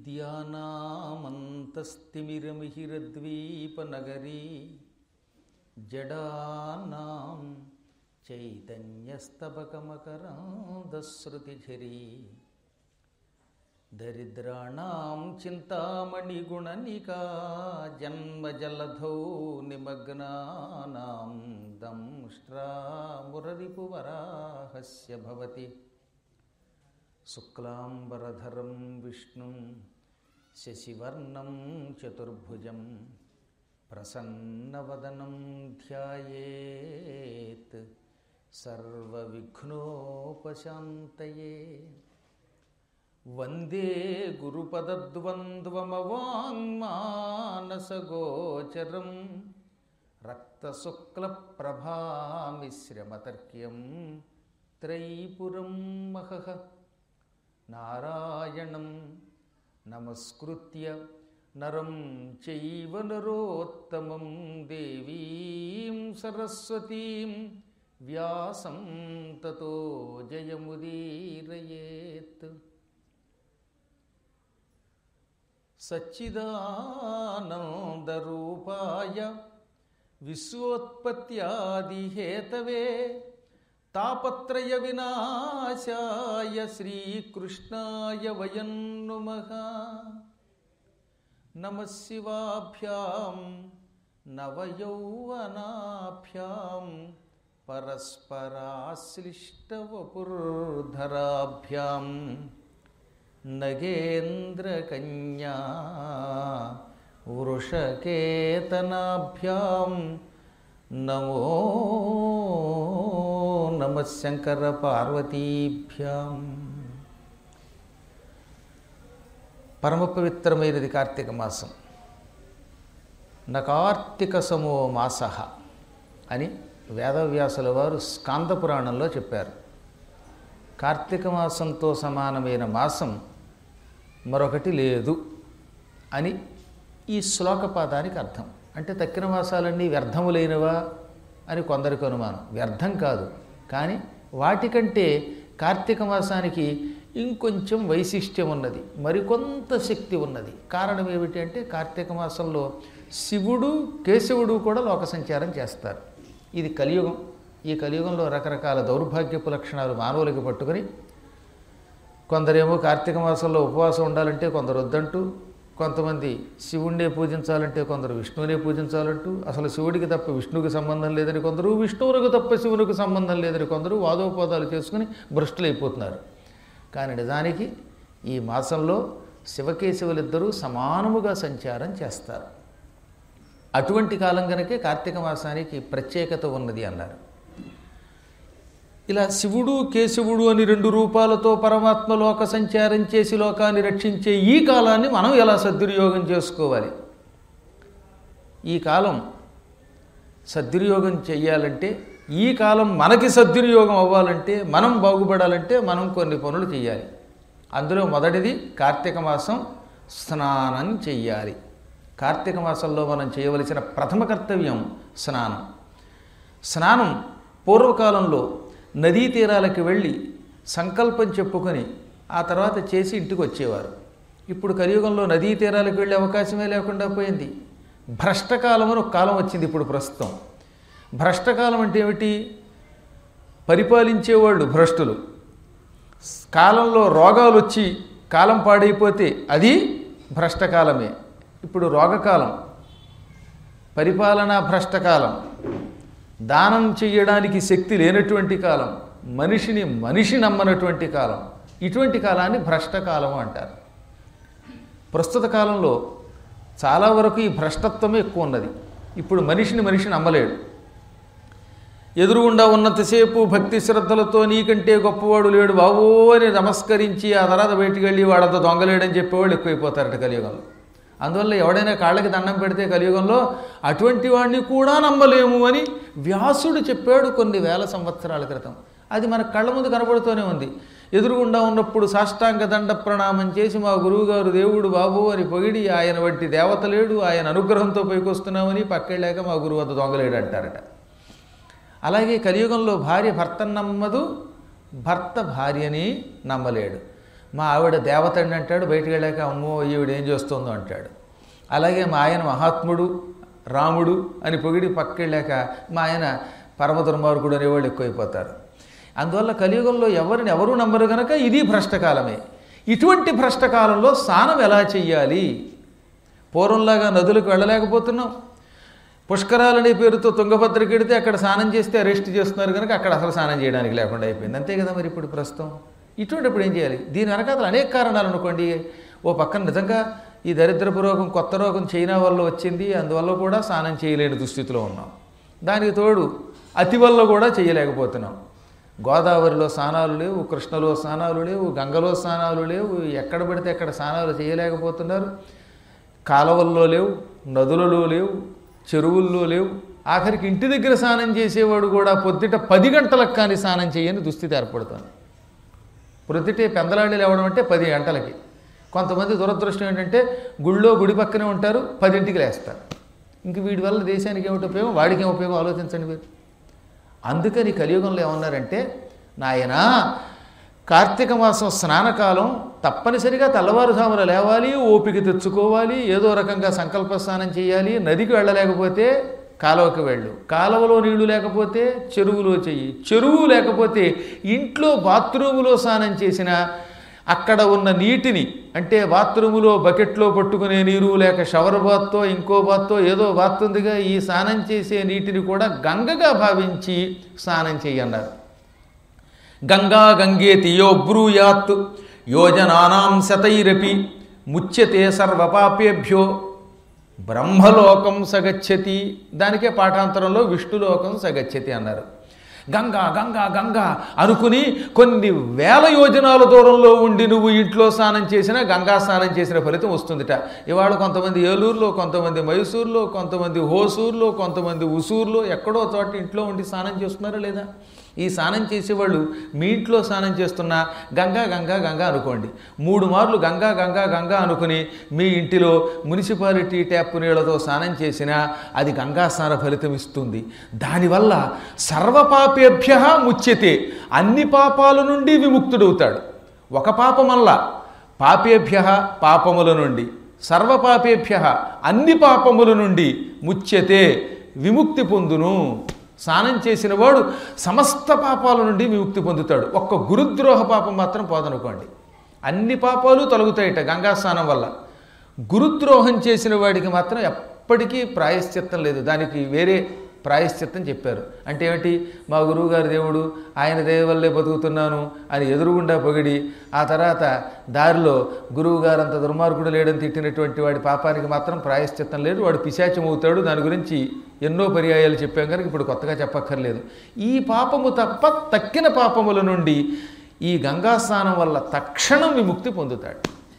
విద్యానామంతస్తిమిరమిహిరద్వీపనగరీ జడానాం చైతన్యస్తబకమకరాంధశ్రుతిఝరీ దరిద్రాణం చింతామణిగుణనికా జన్మజలధౌ నిమగ్నానాం దంష్ట్రామురరిపువరాహస్య భవతి శుక్లాంబరధరం విష్ణుం శశివర్ణం చతుర్భుజం ప్రసన్నవదనం ధ్యాయేత్ సర్వవిఘ్నోపశాంతయే వందే గురుపదద్వంద్వమవాङ्మానసగోచరం రక్తశుక్లప్రభామిశ్రమతర్క్యం త్రైపురం మహః నారాయణం నమస్కృత్య నరం చైవ నరోత్తమం దేవీం సరస్వతీం వ్యాసం తతో జయముదీరయేత్ సచ్చిదానందరూపాయ విశ్వోత్పత్యాదిహేతవే తాపత్రయ వినాశాయ శ్రీకృష్ణాయ వయం నుమః నమ శివాభ్యాం నవయౌవనాభ్యాం పరస్పరాశ్లిష్టవపుర్ధరాభ్యాం నగేంద్రకన్యా వృషకేతనాభ్యాం నమో నమ శంకర పార్వతీభ్యాం పరమ పవిత్రమైనది కార్తీక మాసం న కార్తీక సమో మాస అని వేదవ్యాసుల వారు స్కాంద పురాణంలో చెప్పారు కార్తీక మాసంతో సమానమైన మాసం మరొకటి లేదు అని ఈ శ్లోకపాదానికి అర్థం అంటే తక్కిన మాసాలన్నీ వ్యర్థములైనవా అని కొందరికి అనుమానం వ్యర్థం కాదు కానీ వాటికంటే కార్తీక మాసానికి ఇంకొంచెం వైశిష్ట్యం ఉన్నది మరికొంత శక్తి ఉన్నది కారణం ఏమిటి అంటే కార్తీక మాసంలో శివుడు కేశవుడు కూడా లోక సంచారం చేస్తారు ఇది కలియుగం ఈ కలియుగంలో రకరకాల దౌర్భాగ్యపు లక్షణాలు మానవులకి పట్టుకొని కొందరేమో కార్తీక మాసంలో ఉపవాసం ఉండాలంటే కొందరు వద్దంటూ కొంతమంది శివుణ్ణే పూజించాలంటే కొందరు విష్ణువునే పూజించాలంటూ అసలు శివుడికి తప్ప విష్ణువుకి సంబంధం లేదని కొందరు విష్ణువులకు తప్ప శివునికి సంబంధం లేదని కొందరు వాదోపవాదాలు చేసుకుని భ్రష్టులైపోతున్నారు కానీ నిజానికి ఈ మాసంలో శివకేశవులిద్దరూ సమానముగా సంచారం చేస్తారు అటువంటి కాలం కనుకే కార్తీక మాసానికి ప్రత్యేకత ఉన్నది అన్నారు ఇలా శివుడు కేశవుడు అని రెండు రూపాలతో పరమాత్మ లోక సంచారం చేసి లోకాన్ని రక్షించే ఈ కాలాన్ని మనం ఎలా సద్వినియోగం చేసుకోవాలి ఈ కాలం సద్వినియోగం చెయ్యాలంటే ఈ కాలం మనకి సద్వినియోగం అవ్వాలంటే మనం బాగుపడాలంటే మనం కొన్ని పనులు చేయాలి అందులో మొదటిది కార్తీక మాసం స్నానం చెయ్యాలి కార్తీక మాసంలో మనం చేయవలసిన ప్రథమ కర్తవ్యం స్నానం స్నానం పూర్వకాలంలో నదీ తీరాలకు వెళ్ళి సంకల్పం చెప్పుకొని ఆ తర్వాత చేసి ఇంటికి వచ్చేవారు ఇప్పుడు కలియుగంలో నదీ తీరాలకు వెళ్ళే అవకాశమే లేకుండా పోయింది భ్రష్టకాలం అని ఒక కాలం వచ్చింది ఇప్పుడు ప్రస్తుతం భ్రష్టకాలం అంటే ఏమిటి పరిపాలించేవాళ్ళు భ్రష్టులు కాలంలో రోగాలు వచ్చి కాలం పాడైపోతే అది భ్రష్టకాలమే ఇప్పుడు రోగకాలం పరిపాలనా భ్రష్టకాలం దానం చెయ్యడానికి శక్తి లేనటువంటి కాలం మనిషిని మనిషి నమ్మనటువంటి కాలం ఇటువంటి కాలాన్ని భ్రష్టకాలం అంటారు ప్రస్తుత కాలంలో చాలా వరకు ఈ భ్రష్టత్వమే ఎక్కువ ఉన్నది ఇప్పుడు మనిషిని మనిషి నమ్మలేడు ఎదురుగుండా ఉన్నంతసేపు భక్తి శ్రద్ధలతో నీకంటే గొప్పవాడు లేడు బావో అని నమస్కరించి ఆ తర్వాత బయటికి వెళ్ళి వాడంత దొంగలేడని చెప్పేవాళ్ళు ఎక్కువైపోతారట కలియుగంలో అందువల్ల ఎవడైనా కాళ్ళకి దండం పెడితే కలియుగంలో అటువంటి వాడిని కూడా నమ్మలేము అని వ్యాసుడు చెప్పాడు కొన్ని వేల సంవత్సరాల క్రితం అది మన కళ్ళ ముందు కనబడుతూనే ఉంది ఎదురుగుండా ఉన్నప్పుడు సాష్టాంగ దండ ప్రణామం చేసి మా గురువుగారు దేవుడు బాబు అని పొగిడి ఆయన వంటి దేవత లేడు ఆయన అనుగ్రహంతో పైకొస్తున్నామని పక్కెళ్ళాక మా గురువు వద్ద దొంగలేడు అంటారట అలాగే కలియుగంలో భార్య భర్తను నమ్మదు భర్త భార్యని నమ్మలేడు మా ఆవిడ దేవతండి అంటాడు బయటికి వెళ్ళాక అమ్మో ఈవిడ ఏం చేస్తుందో అంటాడు అలాగే మా ఆయన మహాత్ముడు రాముడు అని పొగిడి పక్కెళ్ళాక మా ఆయన పరమ దుర్మార్గుడు అనేవాళ్ళు ఎక్కువైపోతారు అందువల్ల కలియుగంలో ఎవరిని ఎవరు నమ్మరు కనుక ఇది భ్రష్టకాలమే ఇటువంటి భ్రష్టకాలంలో స్నానం ఎలా చెయ్యాలి పూర్వంలాగా నదులకు వెళ్ళలేకపోతున్నాం పుష్కరాలనే పేరుతో తుంగభద్రకి వెడితే అక్కడ స్నానం చేస్తే అరెస్ట్ చేస్తున్నారు కనుక అక్కడ అసలు స్నానం చేయడానికి లేకుండా అయిపోయింది అంతే కదా మరి ఇప్పుడు ప్రస్తుతం ఇటువంటిప్పుడు ఏం చేయాలి దీని వెనకాతలు అనేక కారణాలు అనుకోండి ఓ పక్కన నిజంగా ఈ దరిద్రపు రోగం కొత్త రోగం చైనా వల్ల వచ్చింది అందువల్ల కూడా స్నానం చేయలేని దుస్థితిలో ఉన్నాం దానికి తోడు అతి వల్ల కూడా చేయలేకపోతున్నాం గోదావరిలో స్నానాలు లేవు కృష్ణలో స్నానాలు లేవు గంగలో స్నానాలు లేవు ఎక్కడ పడితే అక్కడ స్నానాలు చేయలేకపోతున్నారు కాలువల్లో లేవు నదులలో లేవు చెరువుల్లో లేవు ఆఖరికి ఇంటి దగ్గర స్నానం చేసేవాడు కూడా పొద్దుట పది గంటలకు కానీ స్నానం చేయని దుస్థితి ఏర్పడుతుంది ప్రొద్దుటే పెందలాడి లేవడం అంటే పది గంటలకి కొంతమంది దురదృష్టం ఏంటంటే గుళ్ళో గుడి పక్కనే ఉంటారు పదింటికి లేస్తారు ఇంక వీడి వల్ల దేశానికి ఏమిటి ఉపయోగం వాడికి ఏం ఉపయోగం ఆలోచించండి మీరు అందుకని కలియుగంలో ఏమన్నారంటే నాయనా కార్తీక మాసం స్నానకాలం తప్పనిసరిగా తెల్లవారుజామున లేవాలి ఓపిక తెచ్చుకోవాలి ఏదో రకంగా సంకల్ప స్నానం చేయాలి నదికి వెళ్ళలేకపోతే కాలువకి వెళ్ళు కాలువలో నీళ్లు లేకపోతే చెరువులో చెయ్యి చెరువు లేకపోతే ఇంట్లో బాత్రూములో స్నానం చేసిన అక్కడ ఉన్న నీటిని అంటే బాత్రూములో బకెట్లో పట్టుకునే నీరు లేక షవర్ బాత్తో ఇంకో బాత్తో ఏదో బాత్ ఉందిగా ఈ స్నానం చేసే నీటిని కూడా గంగగా భావించి స్నానం చెయ్యన్నారు గంగా గంగేతి యో బ్రూయాత్ యోజనానాం శతైరపి ముచ్యతే సర్వపాపేభ్యో బ్రహ్మలోకం సగచ్చతి దానికే పాఠాంతరంలో విష్ణులోకం సగచ్చతి అన్నారు గంగా గంగా గంగా అనుకుని కొన్ని వేల యోజనాల దూరంలో ఉండి నువ్వు ఇంట్లో స్నానం చేసినా గంగా స్నానం చేసిన ఫలితం వస్తుందిట ఇవాళ కొంతమంది ఏలూరులో కొంతమంది మైసూరులో కొంతమంది హోసూరులో కొంతమంది ఉసూరులో ఎక్కడో చోట ఇంట్లో ఉండి స్నానం చేస్తున్నారా లేదా ఈ స్నానం చేసేవాళ్ళు మీ ఇంట్లో స్నానం చేస్తున్నా గంగా గంగా గంగా అనుకోండి మూడు మార్లు గంగా గంగా గంగా అనుకుని మీ ఇంటిలో మున్సిపాలిటీ ట్యాప్ నీళ్లతో స్నానం చేసినా అది గంగా స్నాన ఫలితం ఇస్తుంది దానివల్ల సర్వపాపేభ్య ముచ్యతే అన్ని పాపాల నుండి విముక్తుడవుతాడు ఒక పాపమల్లా పాపేభ్య పాపముల నుండి సర్వపాపేభ్య అన్ని పాపముల నుండి ముచ్యతే విముక్తి పొందును స్నానం చేసిన వాడు సమస్త పాపాల నుండి విముక్తి పొందుతాడు ఒక్క గురుద్రోహ పాపం మాత్రం పోదనుకోండి అన్ని పాపాలు తొలగుతాయట గంగా స్నానం వల్ల గురుద్రోహం చేసిన వాడికి మాత్రం ఎప్పటికీ ప్రాయశ్చిత్తం లేదు దానికి వేరే ప్రాయశ్చిత్తం చెప్పారు అంటే ఏమిటి మా గురువుగారి దేవుడు ఆయన దయ వల్లే బతుకుతున్నాను అని ఎదురుగుండా పొగిడి ఆ తర్వాత దారిలో గురువుగారు అంత దుర్మార్గుడు లేడని తిట్టినటువంటి వాడి పాపానికి మాత్రం ప్రాయశ్చిత్తం లేదు వాడు పిశాచం అవుతాడు దాని గురించి ఎన్నో పర్యాయాలు చెప్పాం కనుక ఇప్పుడు కొత్తగా చెప్పక్కర్లేదు ఈ పాపము తప్ప తక్కిన పాపముల నుండి ఈ గంగా స్నానం వల్ల తక్షణం విముక్తి పొందుతాడు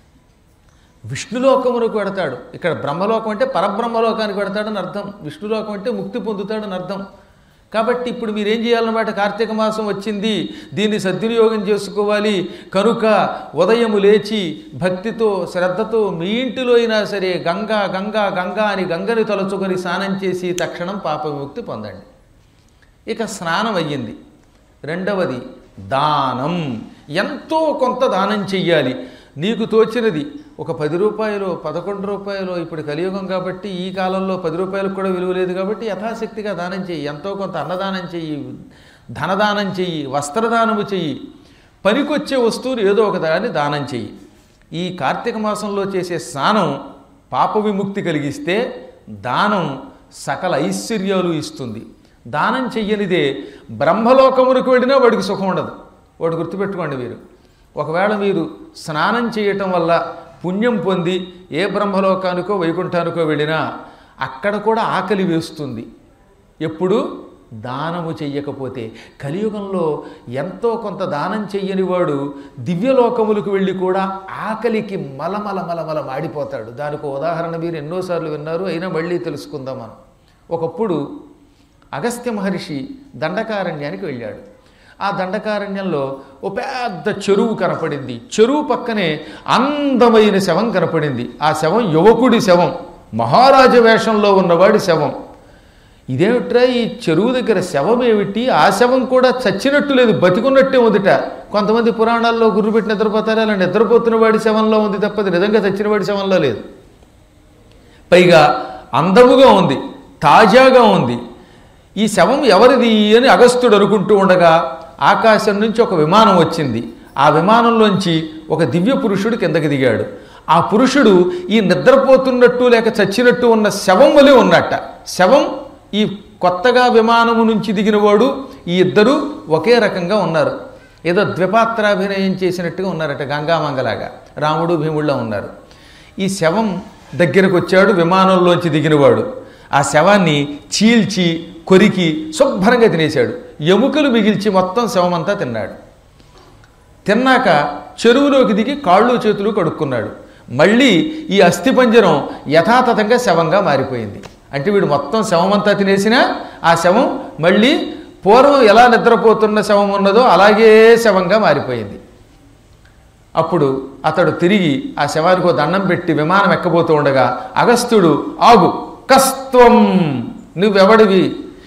విష్ణులోకమునకు పెడతాడు ఇక్కడ బ్రహ్మలోకం అంటే పరబ్రహ్మలోకానికి పెడతాడని అర్థం విష్ణులోకం అంటే ముక్తి పొందుతాడని అర్థం కాబట్టి ఇప్పుడు మీరేం చేయాలన్నమాట కార్తీక మాసం వచ్చింది దీన్ని సద్వినియోగం చేసుకోవాలి కనుక ఉదయము లేచి భక్తితో శ్రద్ధతో మీ ఇంటిలో అయినా సరే గంగా గంగా గంగా అని గంగని తలుచుకొని స్నానం చేసి తక్షణం పాప విముక్తి పొందండి ఇక స్నానం అయ్యింది రెండవది దానం ఎంతో కొంత దానం చెయ్యాలి నీకు తోచినది ఒక పది రూపాయలు పదకొండు రూపాయలు ఇప్పుడు కలియుగం కాబట్టి ఈ కాలంలో పది రూపాయలకు కూడా విలువ లేదు కాబట్టి యథాశక్తిగా దానం చెయ్యి ఎంతో కొంత అన్నదానం చెయ్యి ధనదానం చెయ్యి వస్త్రదానము చెయ్యి పనికొచ్చే వస్తువులు ఏదో ఒక దాన్ని దానం చెయ్యి ఈ కార్తీక మాసంలో చేసే స్నానం పాప విముక్తి కలిగిస్తే దానం సకల ఐశ్వర్యాలు ఇస్తుంది దానం చెయ్యనిదే బ్రహ్మలోకమునికి వెళ్ళినా వాడికి సుఖం ఉండదు వాడు గుర్తుపెట్టుకోండి మీరు ఒకవేళ మీరు స్నానం చేయటం వల్ల పుణ్యం పొంది ఏ బ్రహ్మలోకానికో వైకుంఠానికో వెళ్ళినా అక్కడ కూడా ఆకలి వేస్తుంది ఎప్పుడు దానము చెయ్యకపోతే కలియుగంలో ఎంతో కొంత దానం చెయ్యని వాడు దివ్యలోకములకు వెళ్ళి కూడా ఆకలికి మలమల మలమల మాడిపోతాడు దానికి ఉదాహరణ మీరు ఎన్నోసార్లు విన్నారు అయినా మళ్ళీ తెలుసుకుందాం మనం ఒకప్పుడు అగస్త్య మహర్షి దండకారణ్యానికి వెళ్ళాడు ఆ దండకారణ్యంలో ఓ పెద్ద చెరువు కనపడింది చెరువు పక్కనే అందమైన శవం కనపడింది ఆ శవం యువకుడి శవం మహారాజ వేషంలో ఉన్నవాడి శవం ఇదేమిట్రా ఈ చెరువు దగ్గర శవం ఏమిటి ఆ శవం కూడా చచ్చినట్టు లేదు బతికున్నట్టే ఉందిట కొంతమంది పురాణాల్లో గుర్రు పెట్టి నిద్రపోతారు అలా నిద్రపోతున్న వాడి శవంలో ఉంది తప్పది నిజంగా చచ్చిన వాడి శవంలో లేదు పైగా అందముగా ఉంది తాజాగా ఉంది ఈ శవం ఎవరిది అని అగస్త్యుడు అనుకుంటూ ఉండగా ఆకాశం నుంచి ఒక విమానం వచ్చింది ఆ విమానంలోంచి ఒక దివ్య పురుషుడు కిందకి దిగాడు ఆ పురుషుడు ఈ నిద్రపోతున్నట్టు లేక చచ్చినట్టు ఉన్న శవం వలె ఉన్నట్ట శవం ఈ కొత్తగా విమానము నుంచి దిగినవాడు ఈ ఇద్దరు ఒకే రకంగా ఉన్నారు ఏదో ద్విపాత్రాభినయం చేసినట్టుగా ఉన్నారట గంగామంగలాగా రాముడు భీముళ్ళ ఉన్నారు ఈ శవం దగ్గరకు వచ్చాడు విమానంలోంచి దిగినవాడు ఆ శవాన్ని చీల్చి కొరికి శుభ్రంగా తినేశాడు ఎముకలు మిగిల్చి మొత్తం శవమంతా తిన్నాడు తిన్నాక చెరువులోకి దిగి కాళ్ళు చేతులు కడుక్కున్నాడు మళ్ళీ ఈ అస్థిపంజరం యథాతథంగా శవంగా మారిపోయింది అంటే వీడు మొత్తం శవమంతా తినేసినా ఆ శవం మళ్ళీ పూర్వం ఎలా నిద్రపోతున్న శవం ఉన్నదో అలాగే శవంగా మారిపోయింది అప్పుడు అతడు తిరిగి ఆ శవానికి ఒక దండం పెట్టి విమానం ఎక్కబోతూ ఉండగా అగస్త్యుడు ఆగు కస్త్వం నువ్వెవడివి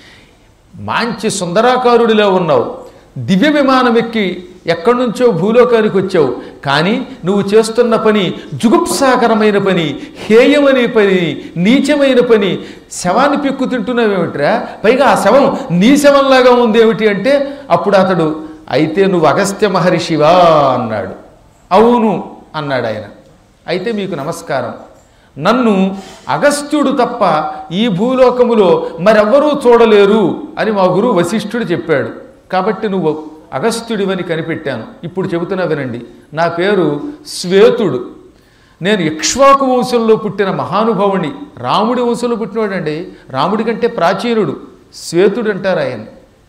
మంచి సుందరాకారుడిలో ఉన్నావు దివ్య విమానం ఎక్కి ఎక్కడి నుంచో భూలోకానికి వచ్చావు కానీ నువ్వు చేస్తున్న పని జుగుప్సాకరమైన పని హేయమైన పని నీచమైన పని శవాన్ని పిక్కు తింటున్నావేమిట్రా పైగా ఆ శవం నీ శవంలాగా ఉందేమిటి అంటే అప్పుడు అతడు అయితే నువ్వు అగస్త్య మహర్షివా అన్నాడు అవును అన్నాడు ఆయన అయితే మీకు నమస్కారం నన్ను అగస్త్యుడు తప్ప ఈ భూలోకములో మరెవ్వరూ చూడలేరు అని మా గురువు వశిష్ఠుడు చెప్పాడు కాబట్టి నువ్వు అగస్త్యుడివని కనిపెట్టాను ఇప్పుడు చెబుతున్నా వినండి నా పేరు శ్వేతుడు నేను ఇక్ష్వాకు వంశంలో పుట్టిన మహానుభావుని రాముడి వంశంలో పుట్టినవాడండి రాముడి కంటే ప్రాచీనుడు శ్వేతుడు అంటారు ఆయన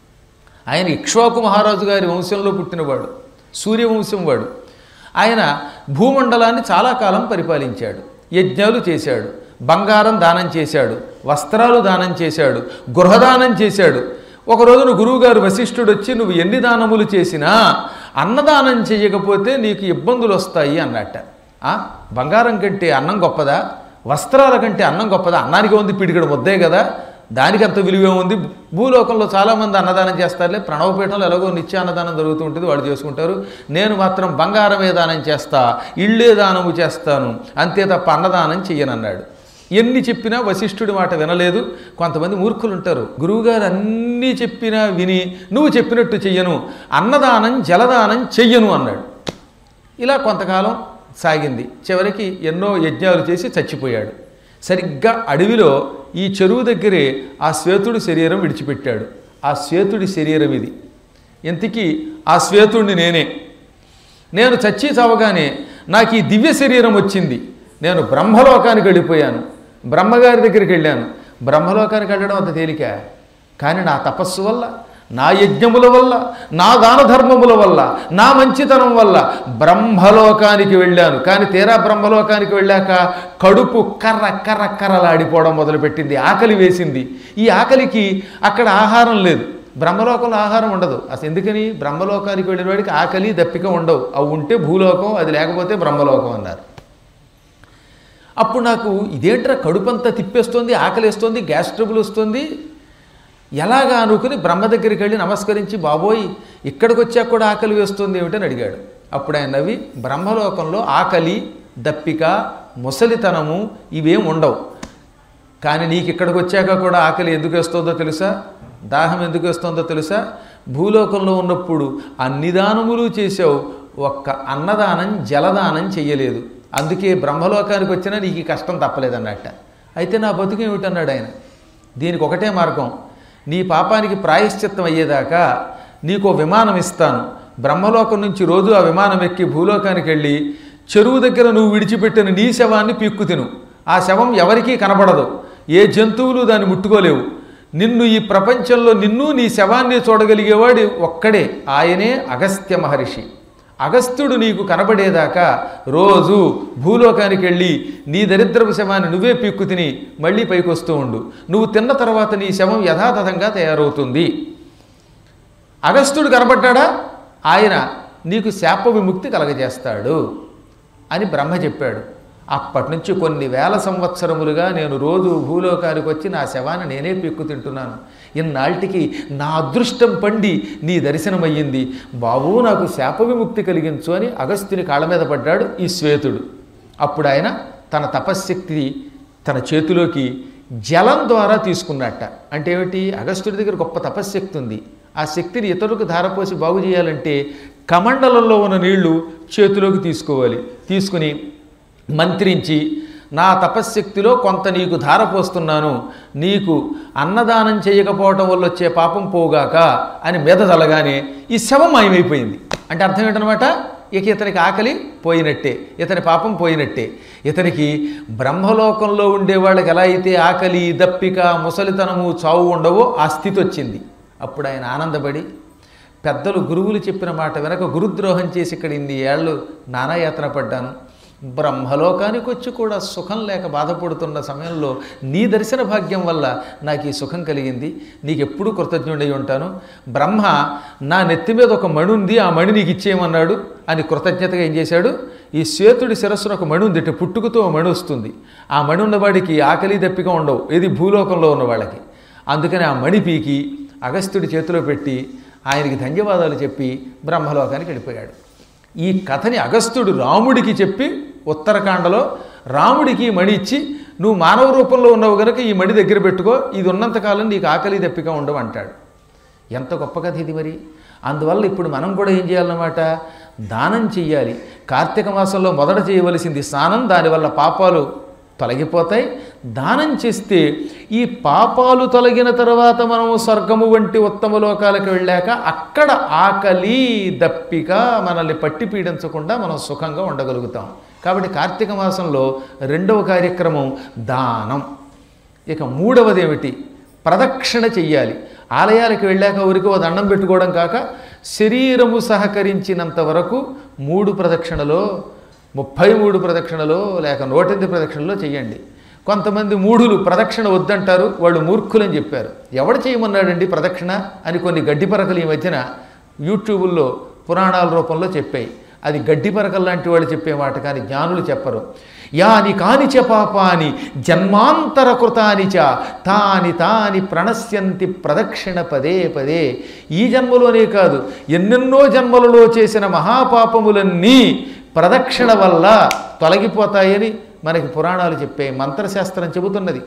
ఆయన ఇక్ష్వాకు మహారాజు గారి వంశంలో పుట్టినవాడు సూర్యవంశం వాడు ఆయన భూమండలాన్ని చాలా కాలం పరిపాలించాడు యజ్ఞాలు చేశాడు బంగారం దానం చేశాడు వస్త్రాలు దానం చేశాడు గృహదానం చేశాడు ఒక రోజున గురువుగారు వశిష్ఠుడు వచ్చి నువ్వు ఎన్ని దానములు చేసినా అన్నదానం చేయకపోతే నీకు ఇబ్బందులు వస్తాయి అన్నట్ట ఆ, బంగారం కంటే అన్నం గొప్పదా వస్త్రాల కంటే అన్నం గొప్పదా అన్నానికి ఉంది పిడికడు ముద్దే కదా దానికి అంత విలువే ఉంది భూలోకంలో చాలామంది అన్నదానం చేస్తారులే ప్రణవపీఠంలో ఎలాగో నిత్య అన్నదానం జరుగుతూ ఉంటుంది వాళ్ళు చేసుకుంటారు నేను మాత్రం బంగారమే దానం చేస్తా ఇళ్ళే దానము చేస్తాను అంతే తప్ప అన్నదానం చెయ్యనన్నాడు ఎన్ని చెప్పినా వశిష్ఠుడి మాట వినలేదు కొంతమంది మూర్ఖులు ఉంటారు గురువుగారు అన్నీ చెప్పినా విని నువ్వు చెప్పినట్టు చెయ్యను అన్నదానం జలదానం చెయ్యను అన్నాడు ఇలా కొంతకాలం సాగింది చివరికి ఎన్నో యజ్ఞాలు చేసి చచ్చిపోయాడు సరిగ్గా అడవిలో ఈ చెరువు దగ్గరే ఆ శ్వేతుడి శరీరం విడిచిపెట్టాడు ఆ శ్వేతుడి శరీరం ఇది ఇంతకీ ఆ శ్వేతుడిని నేనే నేను చచ్చి చావగానే నాకు ఈ దివ్య శరీరం వచ్చింది నేను బ్రహ్మలోకానికి వెళ్ళిపోయాను బ్రహ్మగారి దగ్గరికి వెళ్ళాను బ్రహ్మలోకానికి వెళ్ళడం అంత తేలిక కానీ నా తపస్సు వల్ల నా యజ్ఞముల వల్ల నా దాన ధర్మముల వల్ల నా మంచితనం వల్ల బ్రహ్మలోకానికి వెళ్ళాను కానీ తీరా బ్రహ్మలోకానికి వెళ్ళాక కడుపు కర్ర కర్ర కర్రలాడిపోవడం మొదలుపెట్టింది ఆకలి వేసింది ఈ ఆకలికి అక్కడ ఆహారం లేదు బ్రహ్మలోకంలో ఆహారం ఉండదు అసలు ఎందుకని బ్రహ్మలోకానికి వెళ్ళిన వాడికి ఆకలి దప్పిక ఉండవు అవి ఉంటే భూలోకం అది లేకపోతే బ్రహ్మలోకం అన్నారు అప్పుడు నాకు ఇదేంట్రా కడుపంతా తిప్పేస్తుంది ఆకలిస్తుంది గ్యాస్ ట్రబుల్ వస్తుంది ఎలాగా అనుకుని బ్రహ్మ దగ్గరికి వెళ్ళి నమస్కరించి బాబోయ్ ఇక్కడికి వచ్చాక కూడా ఆకలి వేస్తుంది ఏమిటని అడిగాడు అప్పుడు ఆయన నవ్వి బ్రహ్మలోకంలో ఆకలి దప్పిక ముసలితనము ఇవేం ఉండవు కానీ నీకు ఇక్కడికి వచ్చాక కూడా ఆకలి ఎందుకు వేస్తుందో తెలుసా దాహం ఎందుకు వేస్తుందో తెలుసా భూలోకంలో ఉన్నప్పుడు అన్ని దానములు చేసావు ఒక్క అన్నదానం జలదానం చెయ్యలేదు అందుకే బ్రహ్మలోకానికి వచ్చినా నీకు ఈ కష్టం తప్పలేదన్నట్ట అయితే నా బతుకు ఏమిటన్నాడు ఆయన దీనికి ఒకటే మార్గం నీ పాపానికి ప్రాయశ్చిత్తం అయ్యేదాకా నీకు ఓ విమానం ఇస్తాను బ్రహ్మలోకం నుంచి రోజు ఆ విమానం ఎక్కి భూలోకానికి వెళ్ళి చెరువు దగ్గర నువ్వు విడిచిపెట్టిన నీ శవాన్ని పీక్కు తిను ఆ శవం ఎవరికీ కనబడదు ఏ జంతువులు దాన్ని ముట్టుకోలేవు నిన్ను ఈ ప్రపంచంలో నిన్ను నీ శవాన్ని చూడగలిగేవాడు ఒక్కడే ఆయనే అగస్త్య మహర్షి అగస్త్యుడు నీకు కనబడేదాకా రోజు భూలోకానికి వెళ్ళి నీ దరిద్రపు శవాన్ని నువ్వే పీక్కు తిని మళ్ళీ పైకి వస్తూ ఉండు నువ్వు తిన్న తర్వాత నీ శవం యథాతథంగా తయారవుతుంది అగస్త్యుడు కనబడ్డాడా ఆయన నీకు శాప విముక్తి కలగజేస్తాడు అని బ్రహ్మ చెప్పాడు అప్పటి నుంచి కొన్ని వేల సంవత్సరములుగా నేను రోజు భూలోకానికి వచ్చి నా శవాన్ని నేనే పిక్కు తింటున్నాను ఇన్నాళ్ళకి నా అదృష్టం పండి నీ దర్శనమయ్యింది బాబు నాకు శాప విముక్తి కలిగించు అని అగస్త్యుని కాళ్ళ మీద పడ్డాడు ఈ శ్వేతుడు అప్పుడు ఆయన తన తపశ్శక్తి తన చేతిలోకి జలం ద్వారా తీసుకున్నట్ట అంటే ఏమిటి అగస్త్యుడి దగ్గర గొప్ప తపశ్శక్తి ఉంది ఆ శక్తిని ఇతరులకు ధారపోసి బాగు చేయాలంటే కమండలంలో ఉన్న నీళ్లు చేతిలోకి తీసుకోవాలి తీసుకుని మంత్రించి నా తపశ్శక్తిలో కొంత నీకు ధారపోస్తున్నాను నీకు అన్నదానం చేయకపోవటం వల్ల వచ్చే పాపం పోగాక అని మీద చల్లగానే ఈ శవం మాయమైపోయింది అంటే అర్థం ఏంటనమాట ఇక ఇతనికి ఆకలి పోయినట్టే ఇతని పాపం పోయినట్టే ఇతనికి బ్రహ్మలోకంలో ఉండే వాళ్ళకి ఎలా అయితే ఆకలి దప్పిక ముసలితనము చావు ఉండవో ఆ స్థితి వచ్చింది అప్పుడు ఆయన ఆనందపడి పెద్దలు గురువులు చెప్పిన మాట వెనక గురుద్రోహం చేసి ఇక్కడ ఇన్ని ఏళ్ళు నానాయాతన పడ్డాను బ్రహ్మలోకానికి వచ్చి కూడా సుఖం లేక బాధపడుతున్న సమయంలో నీ దర్శన భాగ్యం వల్ల నాకు ఈ సుఖం కలిగింది నీకు ఎప్పుడూ కృతజ్ఞుడై ఉంటాను బ్రహ్మ నా నెత్తి మీద ఒక మణి ఉంది ఆ మణి నీకు ఇచ్చేయమన్నాడు అని కృతజ్ఞతగా ఏం చేశాడు ఈ శ్వేతుడి శిరస్సున ఒక మణి ఉంది ఇటు పుట్టుకతో మణి వస్తుంది ఆ మణి ఉన్నవాడికి ఆకలి దప్పిక ఉండవు ఇది భూలోకంలో ఉన్న వాళ్ళకి అందుకని ఆ మణి పీకి అగస్త్యుడి చేతిలో పెట్టి ఆయనకి ధన్యవాదాలు చెప్పి బ్రహ్మలోకానికి వెళ్ళిపోయాడు ఈ కథని అగస్త్యుడు రాముడికి చెప్పి ఉత్తరాఖండలో రాముడికి ఈ మణి ఇచ్చి నువ్వు మానవ రూపంలో ఉన్నావు కనుక ఈ మణి దగ్గర పెట్టుకో ఇది ఉన్నంతకాలం నీకు ఆకలి దప్పిక ఉండవు అంటాడు ఎంత గొప్ప కథ ఇది మరి అందువల్ల ఇప్పుడు మనం కూడా ఏం చేయాలన్నమాట దానం చెయ్యాలి కార్తీక మాసంలో మొదట చేయవలసింది స్నానం దానివల్ల పాపాలు తొలగిపోతాయి దానం చేస్తే ఈ పాపాలు తొలగిన తర్వాత మనము స్వర్గము వంటి ఉత్తమ లోకాలకు వెళ్ళాక అక్కడ ఆకలి దప్పిక మనల్ని పట్టి పీడించకుండా మనం సుఖంగా ఉండగలుగుతాం కాబట్టి కార్తీక మాసంలో రెండవ కార్యక్రమం దానం ఇక మూడవది ఏమిటి ప్రదక్షిణ చెయ్యాలి ఆలయాలకు వెళ్ళాక ఊరికి ఓ దండం పెట్టుకోవడం కాక శరీరము సహకరించినంత వరకు మూడు ప్రదక్షిణలో ముప్పై మూడు ప్రదక్షిణలో లేక నూటెనిమిది ప్రదక్షిణలో చెయ్యండి కొంతమంది మూఢులు ప్రదక్షిణ వద్దంటారు వాళ్ళు మూర్ఖులని చెప్పారు ఎవడు చేయమన్నాడండి ప్రదక్షిణ అని కొన్ని గడ్డి పరకలు ఈ మధ్యన యూట్యూబుల్లో పురాణాల రూపంలో చెప్పాయి అది గడ్డి పరకలు లాంటి వాళ్ళు చెప్పే మాట కానీ జ్ఞానులు చెప్పరు యాని కానిచ పాపాని జన్మాంతర కృతాని చ తాని తాని ప్రణశ్యంతి ప్రదక్షిణ పదే పదే ఈ జన్మలోనే కాదు ఎన్నెన్నో జన్మలలో చేసిన మహాపాపములన్నీ ప్రదక్షిణ వల్ల తొలగిపోతాయని మనకి పురాణాలు చెప్పాయి మంత్రశాస్త్రం చెబుతున్నది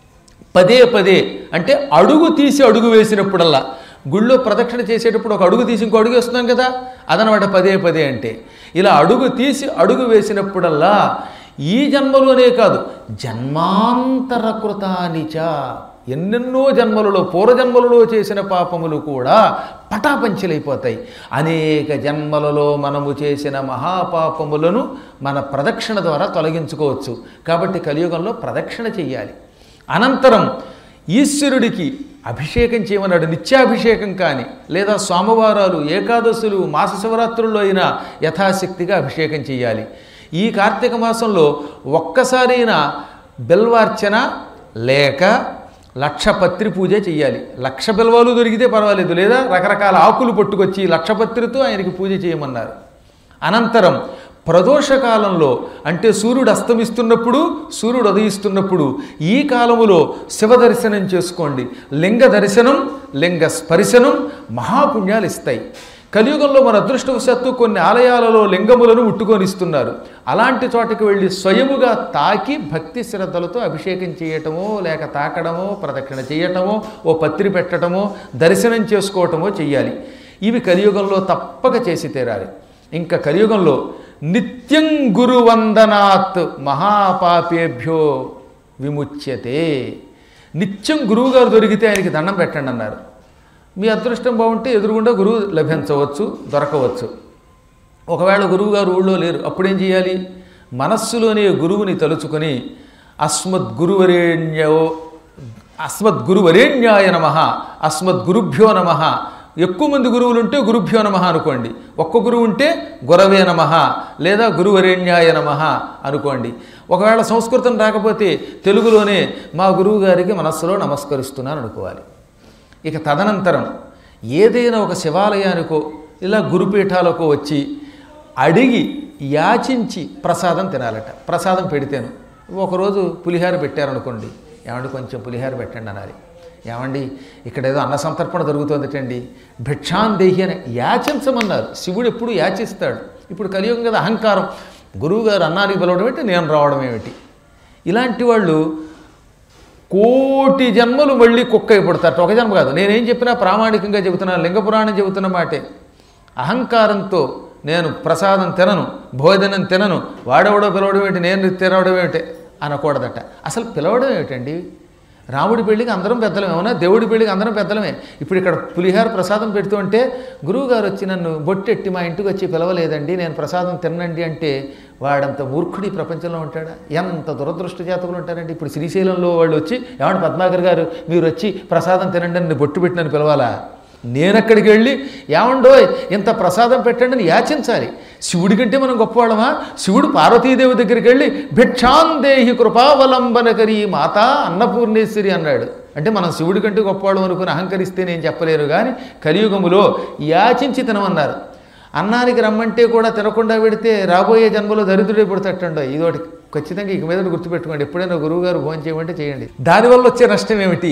పదే పదే అంటే అడుగు తీసి అడుగు వేసినప్పుడల్లా గుళ్ళో ప్రదక్షిణ చేసేటప్పుడు ఒక అడుగు తీసి ఇంకో అడుగు వేస్తున్నాం కదా అదనమాట పదే పదే అంటే ఇలా అడుగు తీసి అడుగు వేసినప్పుడల్లా ఈ జన్మలోనే కాదు జన్మాంతర కృతానిచ ఎన్నెన్నో జన్మలలో పూర్వజన్మలలో చేసిన పాపములు కూడా పటాపంచలైపోతాయి అనేక జన్మలలో మనము చేసిన మహాపాపములను మన ప్రదక్షిణ ద్వారా తొలగించుకోవచ్చు కాబట్టి కలియుగంలో ప్రదక్షిణ చెయ్యాలి అనంతరం ఈశ్వరుడికి అభిషేకం చేయమన్నాడు నిత్యాభిషేకం కానీ లేదా సోమవారాలు ఏకాదశులు మాస శివరాత్రుల్లో అయినా యథాశక్తిగా అభిషేకం చేయాలి ఈ కార్తీక మాసంలో ఒక్కసారైనా బిల్వార్చన లేక లక్ష పత్రి పూజ చేయాలి లక్ష బిల్వాలు దొరికితే పర్వాలేదు లేదా రకరకాల ఆకులు పట్టుకొచ్చి లక్ష పత్రితో ఆయనకి పూజ చేయమన్నారు అనంతరం ప్రదోష కాలంలో అంటే సూర్యుడు అస్తమిస్తున్నప్పుడు సూర్యుడు ఉదయిస్తున్నప్పుడు ఈ కాలములో శివ దర్శనం చేసుకోండి లింగ దర్శనం లింగ స్పర్శనం మహాపుణ్యాలు ఇస్తాయి కలియుగంలో మన అదృష్టవశాత్తు కొన్ని ఆలయాలలో లింగములను ముట్టుకొనిస్తున్నారు అలాంటి చోటకి వెళ్ళి స్వయముగా తాకి భక్తి శ్రద్ధలతో అభిషేకం చేయటమో లేక తాకడమో ప్రదక్షిణ చేయటమో ఓ పత్రి పెట్టడమో దర్శనం చేసుకోవటమో చెయ్యాలి ఇవి కలియుగంలో తప్పక చేసి తీరాలి ఇంకా కలియుగంలో నిత్యం గురువందనాత్ మహాపాపేభ్యో విముచ్యతే నిత్యం గురువుగారు దొరికితే ఆయనకి దండం పెట్టండి అన్నారు మీ అదృష్టం బాగుంటే ఎదురుగుండా గురువు లభించవచ్చు దొరకవచ్చు ఒకవేళ గురువుగారు ఊళ్ళో లేరు అప్పుడేం చేయాలి మనస్సులోనే గురువుని తలుచుకొని అస్మద్గురువరేణ్యో అస్మద్గురువరేణ్యాయ నమ అస్మద్గురుభ్యో నమ ఎక్కువ మంది గురువులు ఉంటే గురుభ్యో నమ అనుకోండి ఒక్క గురువు ఉంటే గురవే నమ లేదా గురువరేణ్యాయ నమ అనుకోండి ఒకవేళ సంస్కృతం రాకపోతే తెలుగులోనే మా గురువు గారికి మనస్సులో నమస్కరిస్తున్నాను అనుకోవాలి ఇక తదనంతరం ఏదైనా ఒక శివాలయానికో ఇలా గురుపీఠాలకో వచ్చి అడిగి యాచించి ప్రసాదం తినాలట ప్రసాదం పెడితేను ఒకరోజు పులిహార పెట్టారనుకోండి ఏమండి కొంచెం పులిహార పెట్టండి అనాలి ఏమండి ఇక్కడ ఏదో అన్న సంతర్పణ జరుగుతుందటండి భిక్షాందేహి అని యాచించమన్నారు శివుడు ఎప్పుడు యాచిస్తాడు ఇప్పుడు కలియుగం కదా అహంకారం గురువుగారు అన్నానికి పిలవడం ఏంటి నేను రావడం ఏమిటి ఇలాంటి వాళ్ళు కోటి జన్మలు మళ్ళీ కుక్క అయిపడతారు ఒక జన్మ కాదు నేనేం చెప్పినా ప్రామాణికంగా చెబుతున్నాను లింగపురాణం చెబుతున్న మాటే అహంకారంతో నేను ప్రసాదం తినను భోజనం తినను వాడెవడో పిలవడం ఏంటి నేను తినవడం ఏమిటి అనకూడదట అసలు పిలవడం ఏమిటండి రాముడి పెళ్ళికి అందరం పెద్దలమే అవునా దేవుడి పెళ్ళికి అందరం పెద్దలమే ఇప్పుడు ఇక్కడ పులిహార ప్రసాదం పెడుతూ ఉంటే గురువుగారు వచ్చి నన్ను బొట్టెట్టి మా ఇంటికి వచ్చి పిలవలేదండి నేను ప్రసాదం తినండి అంటే వాడంత మూర్ఖుడి ఈ ప్రపంచంలో ఉంటాడా ఎంత దురదృష్ట జాతకులు ఉంటారండి ఇప్పుడు శ్రీశైలంలో వాళ్ళు వచ్చి ఏమంటే పద్మాకర్ గారు మీరు వచ్చి ప్రసాదం తినండి అని బొట్టు పెట్టినని పిలవాలా నేనక్కడికి వెళ్ళి ఏమండోయ్ ఇంత ప్రసాదం పెట్టండి అని యాచించాలి శివుడి కంటే మనం గొప్పవాళ్ళమా శివుడు పార్వతీదేవి దగ్గరికి వెళ్ళి భిక్షాందేహి కృపావలంబనకరి మాత అన్నపూర్ణేశ్వరి అన్నాడు అంటే మనం శివుడి కంటే గొప్పవాళ్ళం అనుకుని అహంకరిస్తే నేను చెప్పలేరు కానీ కలియుగములో యాచించి తినమన్నారు అన్నానికి రమ్మంటే కూడా తినకుండా పెడితే రాబోయే జన్మలో దరిద్రుడే పుడతట్టండో ఇదోటి ఖచ్చితంగా ఇక మీద గుర్తుపెట్టుకోండి ఎప్పుడైనా గురువుగారు భోజనం చేయమంటే చేయండి దానివల్ల వచ్చే నష్టం ఏమిటి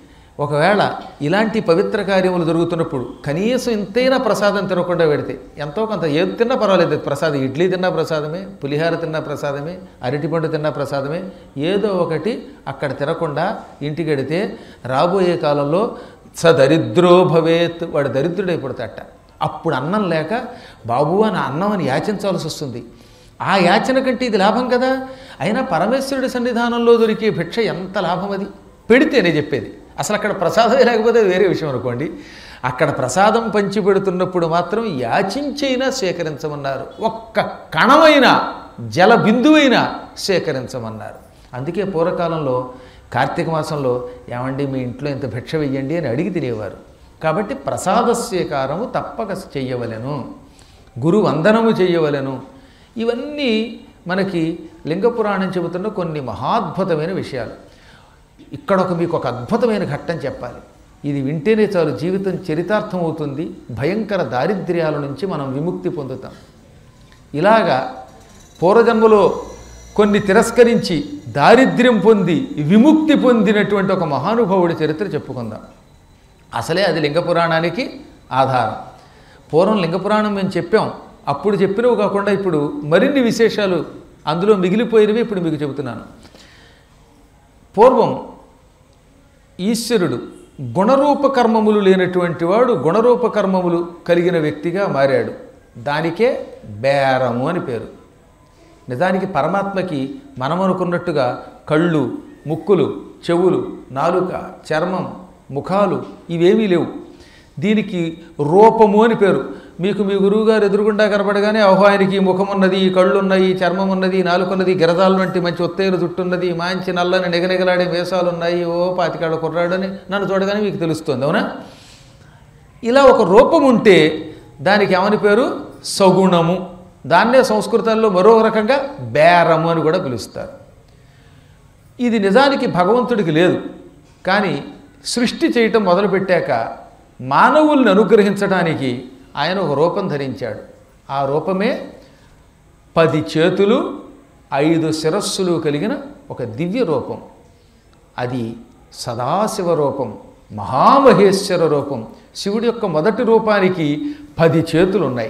ఒకవేళ ఇలాంటి పవిత్ర కార్యములు జరుగుతున్నప్పుడు కనీసం ఇంతైనా ప్రసాదం తినకుండా పెడితే ఎంతో కొంత ఏది తిన్నా పర్వాలేదు ప్రసాదం ఇడ్లీ తిన్నా ప్రసాదమే పులిహార తిన్నా ప్రసాదమే అరటిపండు తిన్నా ప్రసాదమే ఏదో ఒకటి అక్కడ తినకుండా ఇంటికి వెడితే రాబోయే కాలంలో సదరిద్రో భవేత్ వాడు దరిద్రుడై పుడతాట అప్పుడు అన్నం లేక బాబు అని అన్నం అని యాచించాల్సి వస్తుంది ఆ యాచన కంటే ఇది లాభం కదా అయినా పరమేశ్వరుడి సన్నిధానంలో దొరికే భిక్ష ఎంత లాభం అది పెడితేనే చెప్పేది అసలు అక్కడ ప్రసాదమే లేకపోతే అది వేరే విషయం అనుకోండి అక్కడ ప్రసాదం పంచి పెడుతున్నప్పుడు మాత్రం యాచించైనా స్వీకరించమన్నారు ఒక్క కణమైనా జల బిందువైనా స్వీకరించమన్నారు అందుకే పూర్వకాలంలో కార్తీక మాసంలో ఏమండి మీ ఇంట్లో ఇంత భిక్ష వెయ్యండి అని అడిగి తినేవారు కాబట్టి ప్రసాద స్వీకారము తప్పక చెయ్యవలెను గురు వందనము చెయ్యవలెను ఇవన్నీ మనకి లింగపురాణం చెబుతున్న కొన్ని మహాద్భుతమైన విషయాలు ఇక్కడ ఒక మీకు ఒక అద్భుతమైన ఘట్టం చెప్పాలి ఇది వింటేనే చాలు జీవితం చరితార్థం అవుతుంది భయంకర దారిద్ర్యాల నుంచి మనం విముక్తి పొందుతాం ఇలాగా పూర్వజన్మలో కొన్ని తిరస్కరించి దారిద్ర్యం పొంది విముక్తి పొందినటువంటి ఒక మహానుభావుడి చరిత్ర చెప్పుకుందాం అసలే అది లింగపురాణానికి ఆధారం పూర్వం లింగపురాణం మేము చెప్పాం అప్పుడు చెప్పినవి కాకుండా ఇప్పుడు మరిన్ని విశేషాలు అందులో మిగిలిపోయినవి ఇప్పుడు మీకు చెబుతున్నాను పూర్వం ఈశ్వరుడు గుణరూప కర్మములు లేనటువంటి వాడు గుణరూప కర్మములు కలిగిన వ్యక్తిగా మారాడు దానికే బేరము అని పేరు నిజానికి పరమాత్మకి మనం అనుకున్నట్టుగా కళ్ళు ముక్కులు చెవులు నాలుక చర్మం ముఖాలు ఇవేమీ లేవు దీనికి రూపము అని పేరు మీకు మీ గురువుగారు ఎదురుగుండా కనపడగానే ఓహో ఆయనకి ఈ ముఖం ఉన్నది ఈ కళ్ళు ఉన్నాయి ఈ చర్మం ఉన్నది ఈ నాలుక ఉన్నది గిరదాలు వంటి మంచి ఒత్తైన జుట్టు ఉన్నది మంచి నల్లని నిగనిగలాడే వేషాలు ఉన్నాయి ఓ పాతికాళ్ళ కుర్రాడు అని నన్ను చూడగానే మీకు తెలుస్తుంది అవునా ఇలా ఒక రూపం ఉంటే దానికి ఏమని పేరు సగుణము దాన్నే సంస్కృతంలో మరో రకంగా బేరము అని కూడా పిలుస్తారు ఇది నిజానికి భగవంతుడికి లేదు కానీ సృష్టి చేయటం మొదలుపెట్టాక మానవుల్ని అనుగ్రహించడానికి ఆయన ఒక రూపం ధరించాడు ఆ రూపమే పది చేతులు ఐదు శిరస్సులు కలిగిన ఒక దివ్య రూపం అది సదాశివ రూపం మహామహేశ్వర రూపం శివుడి యొక్క మొదటి రూపానికి పది చేతులు ఉన్నాయి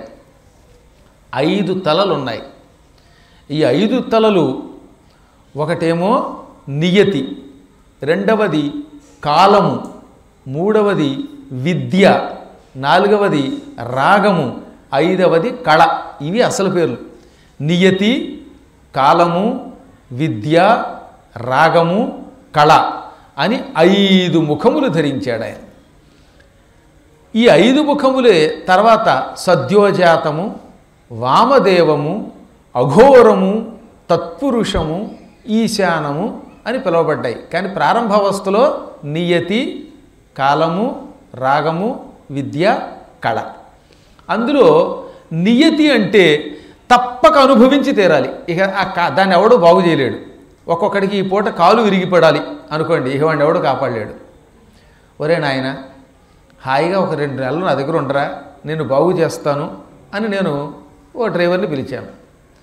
ఐదు తలలు ఉన్నాయి ఈ ఐదు తలలు ఒకటేమో నియతి రెండవది కాలము మూడవది విద్య నాలుగవది రాగము ఐదవది కళ ఇవి అసలు పేర్లు నియతి కాలము విద్య రాగము కళ అని ఐదు ముఖములు ధరించాడు ఆయన ఈ ఐదు ముఖములే తర్వాత సద్యోజాతము వామదేవము అఘోరము తత్పురుషము ఈశానము అని పిలువబడ్డాయి కానీ ప్రారంభావస్థలో నియతి కాలము రాగము విద్య కళ అందులో నియతి అంటే తప్పక అనుభవించి తీరాలి ఇక ఆ కా- దాన్ని ఎవడో బాగు చేయలేడు ఒక్కొక్కడికి ఈ పూట కాలు విరిగిపడాలి అనుకోండి ఇక వాడిని ఎవడో కాపాడలేడు ఒరే నాయన హాయిగా ఒక రెండు నెలలు నా దగ్గర ఉండరా నేను బాగు చేస్తాను అని నేను ఓ డ్రైవర్ని పిలిచాను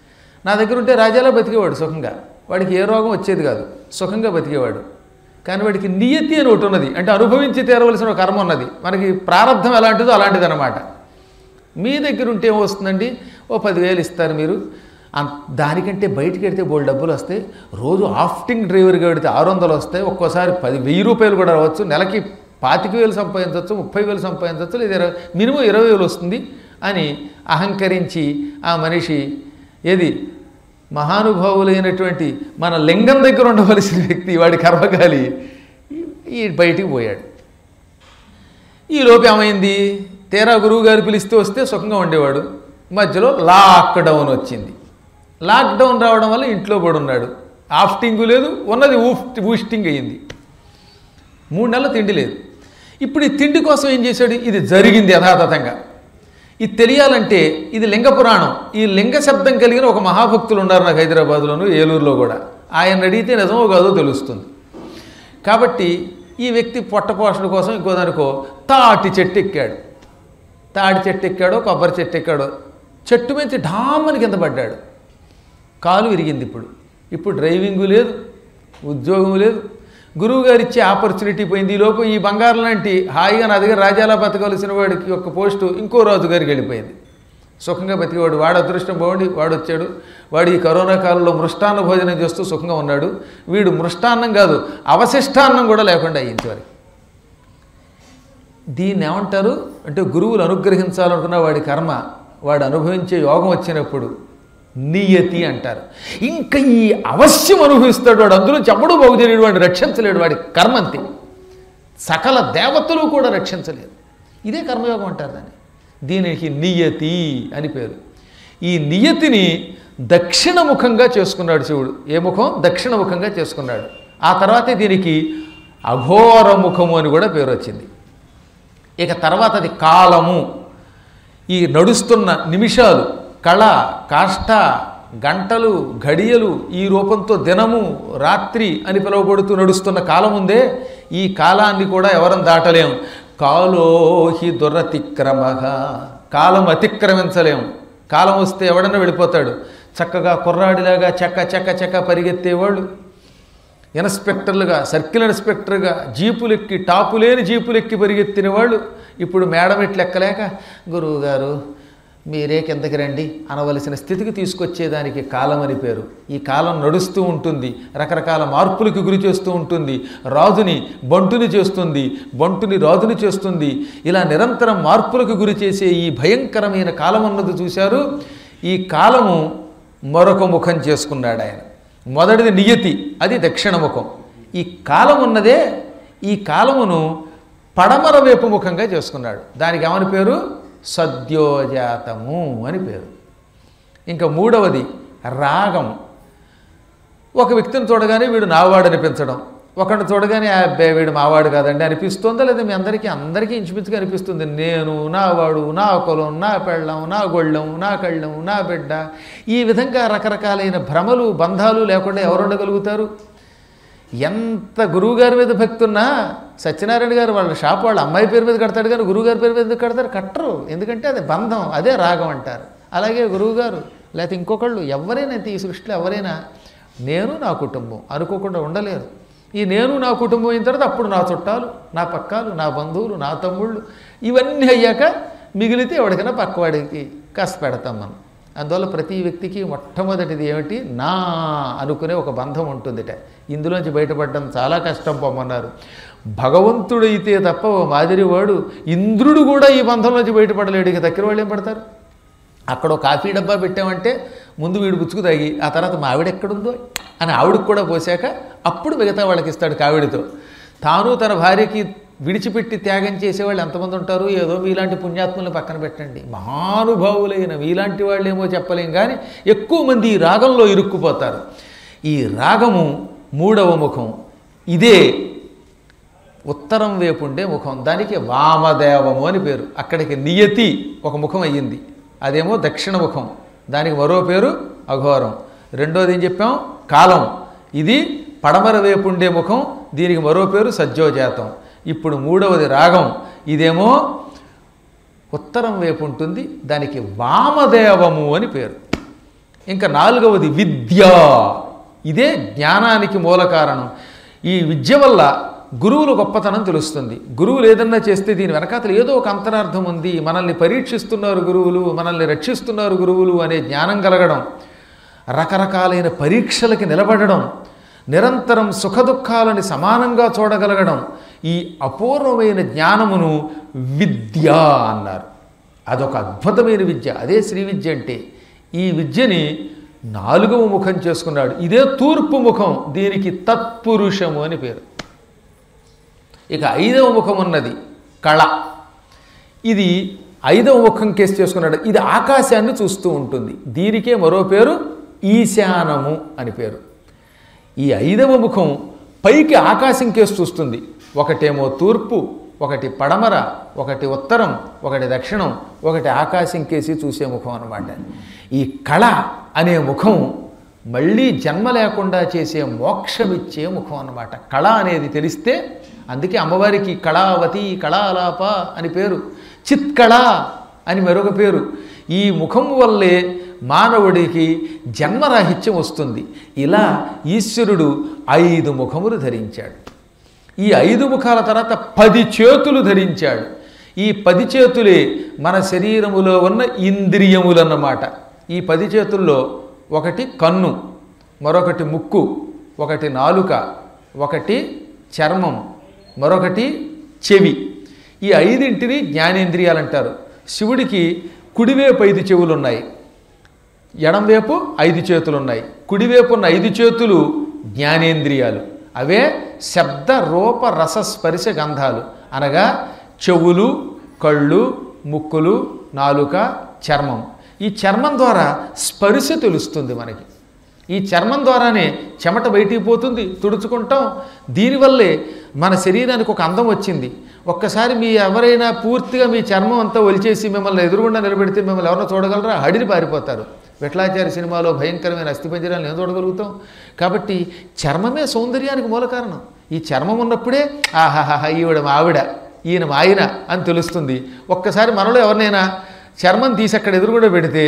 నా దగ్గర ఉంటే రాజాలా బతికేవాడు సుఖంగా వాడికి ఏ రోగం వచ్చేది కాదు సుఖంగా బతికేవాడు కానీ వాడికి నియతి అని ఒకటి ఉన్నది అంటే అనుభవించి తీరవలసిన ఒక కర్మ ఉన్నది మనకి ప్రారంధం ఎలాంటిదో అలాంటిది అనమాట మీ దగ్గర ఉంటే ఏమొస్తుందండి ఓ పదివేలు ఇస్తారు మీరు అం- దానికంటే బయటికి వెడితే బోల్ డబ్బులు వస్తాయి రోజు ఆఫ్టింగ్ డ్రైవర్గా వెడితే ఆరు వందలు వస్తాయి ఒక్కోసారి పది వెయ్యి రూపాయలు కూడా రావచ్చు నెలకి పాతిక వేలు సంపాదించవచ్చు ముప్పై వేలు సంపాదించవచ్చు లేదా ఇరవై మినిమం ఇరవై వేలు వస్తుంది అని అహంకరించి ఆ మనిషి ఏది మహానుభావులైనటువంటి మన లింగం దగ్గర ఉండవలసిన వ్యక్తి వాడి కర్మకాలి ఈ బయటికి పోయాడు ఈ లోపు ఏమైంది తీరా గురువు గారు పిలిస్తే వస్తే సుఖంగా ఉండేవాడు మధ్యలో లాక్డౌన్ వచ్చింది లాక్డౌన్ రావడం వల్ల ఇంట్లో పడి ఉన్నాడు ఆఫ్టింగ్ లేదు ఉన్నది ఊఫ్ ఊస్టింగ్ అయ్యింది మూడు నెలలు తిండి లేదు ఇప్పుడు ఈ తిండి కోసం ఏం చేశాడు ఇది జరిగింది యథాతథంగా ఇది తెలియాలంటే ఇది లింగ పురాణం ఈ లింగ శబ్దం కలిగిన ఒక మహాభక్తులు ఉన్నారు నాకు హైదరాబాద్లోను ఏలూరులో కూడా ఆయన అడిగితే నిజమో కాదో తెలుస్తుంది కాబట్టి ఈ వ్యక్తి పొట్టపోషణ కోసం ఇంకో దానికో తాటి చెట్టు ఎక్కాడు తాటి చెట్టు ఎక్కాడో కొబ్బరి చెట్టు ఎక్కాడో చెట్టు మీద ఢామ్మని కింద పడ్డాడు కాలు విరిగింది ఇప్పుడు ఇప్పుడు డ్రైవింగు లేదు ఉద్యోగం లేదు గురువు గారు ఇచ్చే ఆపర్చునిటీ పోయింది ఈ లోపు ఈ బంగారం లాంటి హాయిగా నా దగ్గర రాజాలా బతకవలసిన వాడికి ఒక పోస్టు ఇంకో రాజు గారికి వెళ్ళిపోయింది సుఖంగా బతికేవాడు వాడు అదృష్టం బాగుండి వాడు వచ్చాడు వాడు ఈ కరోనా కాలంలో మృష్టాన్న భోజనం చేస్తూ సుఖంగా ఉన్నాడు వీడు మృష్టాన్నం కాదు అవశిష్టాన్నం కూడా లేకుండా అయ్యింది వారికి దీన్ని ఏమంటారు అంటే గురువులు అనుగ్రహించాలనుకున్న వాడి కర్మ వాడు అనుభవించే యోగం వచ్చినప్పుడు నియతి అంటారు ఇంకా ఈ అవశ్యం అనుభవిస్తాడు వాడు అందులో చెప్పడు బాగు తెలియడు వాడిని రక్షించలేడు వాడి కర్మ అంతే సకల దేవతలు కూడా రక్షించలేరు ఇదే కర్మయోగం అంటారు దాన్ని దీనికి నియతి అని పేరు ఈ నియతిని దక్షిణముఖంగా చేసుకున్నాడు శివుడు ఏ ముఖం దక్షిణముఖంగా చేసుకున్నాడు ఆ తర్వాతే దీనికి అఘోర ముఖము అని కూడా పేరు వచ్చింది ఇక తర్వాత అది కాలము ఈ నడుస్తున్న నిమిషాలు కళ కాష్ట గంటలు ఘడియలు ఈ రూపంతో దినము రాత్రి అని పిలువబడుతూ నడుస్తున్న కాలం ఉందే ఈ కాలాన్ని కూడా ఎవరం దాటలేం కాలోహి దురతిక్రమగా కాలం అతిక్రమించలేం కాలం వస్తే ఎవడన్నా వెళ్ళిపోతాడు చక్కగా కుర్రాడిలాగా చెక్క చెక్క చెక్క పరిగెత్తేవాళ్ళు ఇన్స్పెక్టర్లుగా సర్కిల్ ఇన్స్పెక్టర్గా జీపులెక్కి టాపులేని జీపులెక్కి పరిగెత్తిన వాళ్ళు ఇప్పుడు మేడం ఎట్లు ఎక్కలేక గురువుగారు మీరే కిందకి రండి అనవలసిన స్థితికి తీసుకొచ్చేదానికి కాలం అని పేరు ఈ కాలం నడుస్తూ ఉంటుంది రకరకాల మార్పులకు గురి చేస్తూ ఉంటుంది రాజుని బంటుని చేస్తుంది బంటుని రాజుని చేస్తుంది ఇలా నిరంతరం మార్పులకు గురి చేసే ఈ భయంకరమైన కాలం అన్నది చూశారు ఈ కాలము మరొక ముఖం చేసుకున్నాడు ఆయన మొదటిది నియతి అది దక్షిణ ముఖం ఈ కాలం ఉన్నదే ఈ కాలమును పడమర వైపు ముఖంగా చేసుకున్నాడు దానికి ఏమని పేరు సద్యోజాతము అని పేరు ఇంకా మూడవది రాగం ఒక వ్యక్తిని చూడగానే వీడు నావాడు అనిపించడం ఒకరిని చూడగానే "ఆ, అబ్బే వీడు మావాడు కాదండి అనిపిస్తుందా లేదా మీ అందరికీ అందరికీ ఇంచుమించుగా అనిపిస్తుంది నేను నావాడు నా కులం నా పెళ్ళం నా గొళ్ళం నా కళ్ళం నా బిడ్డ ఈ విధంగా రకరకాలైన భ్రమలు బంధాలు లేకుండా ఎవరు ఉండగలుగుతారు ఎంత గురువుగారి మీద భక్తి ఉన్నా సత్యనారాయణ గారు వాళ్ళ షాప్ వాళ్ళ అమ్మాయి పేరు మీద కడతాడు కానీ గురువుగారి పేరు మీద ఎందుకు కడతారు కట్టరు ఎందుకంటే అది బంధం అదే రాగం అంటారు అలాగే గురువుగారు లేకపోతే ఇంకొకళ్ళు ఎవరైనా ఈ సృష్టిలో ఎవరైనా నేను నా కుటుంబం అనుకోకుండా ఉండలేరు ఈ నేను నా కుటుంబం అయిన తర్వాత అప్పుడు నా చుట్టాలు నా పక్కాలు నా బంధువులు నా తమ్ముళ్ళు ఇవన్నీ అయ్యాక మిగిలితే ఎవరికైనా పక్కవాడికి కాస్త పెడతాం మనం అందువల్ల ప్రతి వ్యక్తికి మొట్టమొదటిది ఏమిటి నా అనుకునే ఒక బంధం ఉంటుందిట ఇందులోంచి బయటపడడం చాలా కష్టం పొమ్మన్నారు భగవంతుడైతే తప్ప ఓ మాదిరివాడు ఇంద్రుడు కూడా ఈ బంధంలోంచి బయటపడలేడు ఇక దగ్గర వాళ్ళు ఏం పడతారు అక్కడ ఒక కాఫీ డబ్బా పెట్టామంటే ముందు వీడు పుచ్చుకు తాగి ఆ తర్వాత మా ఆవిడ ఎక్కడుందో అని ఆవిడకు కూడా పోసాక అప్పుడు మిగతా వాళ్ళకి ఇస్తాడు కావిడితో తాను తన భార్యకి విడిచిపెట్టి త్యాగం చేసేవాళ్ళు ఎంతమంది ఉంటారు ఏదో మీలాంటి పుణ్యాత్ములను పక్కన పెట్టండి మహానుభావులైన మీలాంటి వాళ్ళేమో చెప్పలేం కానీ ఎక్కువ మంది ఈ రాగంలో ఇరుక్కుపోతారు ఈ రాగము మూడవ ముఖం ఇదే ఉత్తరం వైపుండే ముఖం దానికి వామదేవము అని పేరు అక్కడికి నియతి ఒక ముఖం అయ్యింది అదేమో దక్షిణ ముఖం దానికి మరో పేరు అఘోరం రెండోది ఏం చెప్పాం కాలం ఇది పడమర వైపుండే ముఖం దీనికి మరో పేరు సజ్జోజాతం ఇప్పుడు మూడవది రాగం ఇదేమో ఉత్తరం వైపు ఉంటుంది దానికి వామదేవము అని పేరు ఇంకా నాలుగవది విద్య ఇదే జ్ఞానానికి మూల కారణం ఈ విద్య వల్ల గురువుల గొప్పతనం తెలుస్తుంది గురువులు ఏదన్నా చేస్తే దీని వెనకాతలు ఏదో ఒక అంతరార్థం ఉంది మనల్ని పరీక్షిస్తున్నారు గురువులు మనల్ని రక్షిస్తున్నారు గురువులు అనే జ్ఞానం కలగడం రకరకాలైన పరీక్షలకి నిలబడడం నిరంతరం సుఖదుఖాలని సమానంగా చూడగలగడం ఈ అపూర్వమైన జ్ఞానమును విద్య అన్నారు అదొక అద్భుతమైన విద్య అదే శ్రీ విద్య అంటే ఈ విద్యని నాలుగవ ముఖం చేసుకున్నాడు ఇదే తూర్పు ముఖం దీనికి తత్పురుషము అని పేరు ఇక ఐదవ ముఖం ఉన్నది కళ ఇది ఐదవ ముఖం కేసు చేసుకున్నాడు ఇది ఆకాశాన్ని చూస్తూ ఉంటుంది దీనికే మరో పేరు ఈశానము అని పేరు ఈ ఐదవ ముఖం పైకి ఆకాశం కేసు చూస్తుంది ఒకటేమో తూర్పు ఒకటి పడమర ఒకటి ఉత్తరం ఒకటి దక్షిణం ఒకటి ఆకాశం కేసి చూసే ముఖం అన్నమాట ఈ కళ అనే ముఖం మళ్ళీ జన్మ లేకుండా చేసే మోక్షమిచ్చే ముఖం అన్నమాట కళ అనేది తెలిస్తే అందుకే అమ్మవారికి కళావతి కళాలాప అని పేరు చిత్కళ అని మరొక పేరు ఈ ముఖం వల్లే మానవుడికి జన్మరాహిత్యం వస్తుంది ఇలా ఈశ్వరుడు ఐదు ముఖములు ధరించాడు ఈ ఐదు ముఖాల తర్వాత పది చేతులు ధరించాడు ఈ పది చేతులే మన శరీరములో ఉన్న ఇంద్రియములన్నమాట ఈ పది చేతుల్లో ఒకటి కన్ను మరొకటి ముక్కు ఒకటి నాలుక ఒకటి చర్మం మరొకటి చెవి ఈ ఐదింటిని జ్ఞానేంద్రియాలు అంటారు శివుడికి కుడివైపు ఐదు చెవులు ఉన్నాయి ఎడంవైపు ఐదు చేతులు ఉన్నాయి కుడివైపు ఉన్న ఐదు చేతులు జ్ఞానేంద్రియాలు అవే శబ్ద రూప రస స్పర్శ గంధాలు అనగా చెవులు కళ్ళు ముక్కులు నాలుక చర్మం ఈ చర్మం ద్వారా స్పర్శ తెలుస్తుంది మనకి ఈ చర్మం ద్వారానే చెమట బయటికి పోతుంది తుడుచుకుంటాం దీనివల్లే మన శరీరానికి ఒక అందం వచ్చింది ఒక్కసారి మీ ఎవరైనా పూర్తిగా మీ చర్మం అంతా ఒలిచేసి మిమ్మల్ని ఎదురుగుండా నిలబెడితే మిమ్మల్ని ఎవరైనా చూడగలరా హడిని పారిపోతారు విఠలాచార్య సినిమాలో భయంకరమైన అస్థిపంజరాలను ఏం చూడగలుగుతాం కాబట్టి చర్మమే సౌందర్యానికి మూల కారణం ఈ చర్మం ఉన్నప్పుడే ఆహాహా ఈవిడ మా ఆవిడ ఈయన మా ఆయన అని తెలుస్తుంది ఒక్కసారి మనలో ఎవరినైనా చర్మం తీసి అక్కడ ఎదురుగుండా పెడితే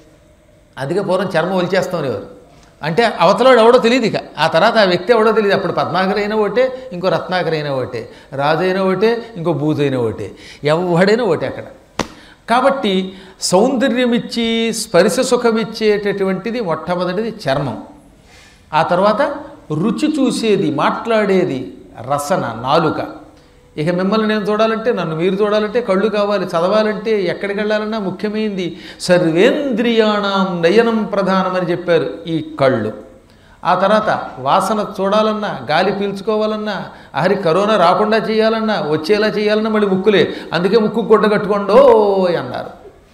అదిగా పూర్వం చర్మం ఒలిచేస్తామనేవారు అంటే అవతలాడు ఎవడో తెలియదు ఇక ఆ తర్వాత ఆ వ్యక్తి ఎవడో తెలియదు అప్పుడు పద్మాకర్ అయినా ఒకటే ఇంకో రత్నాకర్ అయినా ఒకటే రాజు అయినా ఒకటే ఇంకో బూజు అయినా ఒకటే ఎవడైనా ఒకటే అక్కడ కాబట్టి సౌందర్యమిచ్చి స్పర్శ సుఖమిచ్చేటటువంటిది మొట్టమొదటిది చర్మం ఆ తర్వాత రుచి చూసేది మాట్లాడేది రసన నాలుక ఇక మిమ్మల్ని నేను చూడాలంటే నన్ను మీరు చూడాలంటే కళ్ళు కావాలి చదవాలంటే ఎక్కడికి వెళ్ళాలన్నా ముఖ్యమైనది సర్వేంద్రియాణం నయనం ప్రధానమని చెప్పారు ఈ కళ్ళు ఆ తర్వాత వాసన చూడాలన్నా గాలి పీల్చుకోవాలన్నా హరి కరోనా రాకుండా చేయాలన్నా వచ్చేలా చేయాలన్నా మళ్ళీ ముక్కులే అందుకే ముక్కు గుడ్డ కట్టుకోండో అన్నారు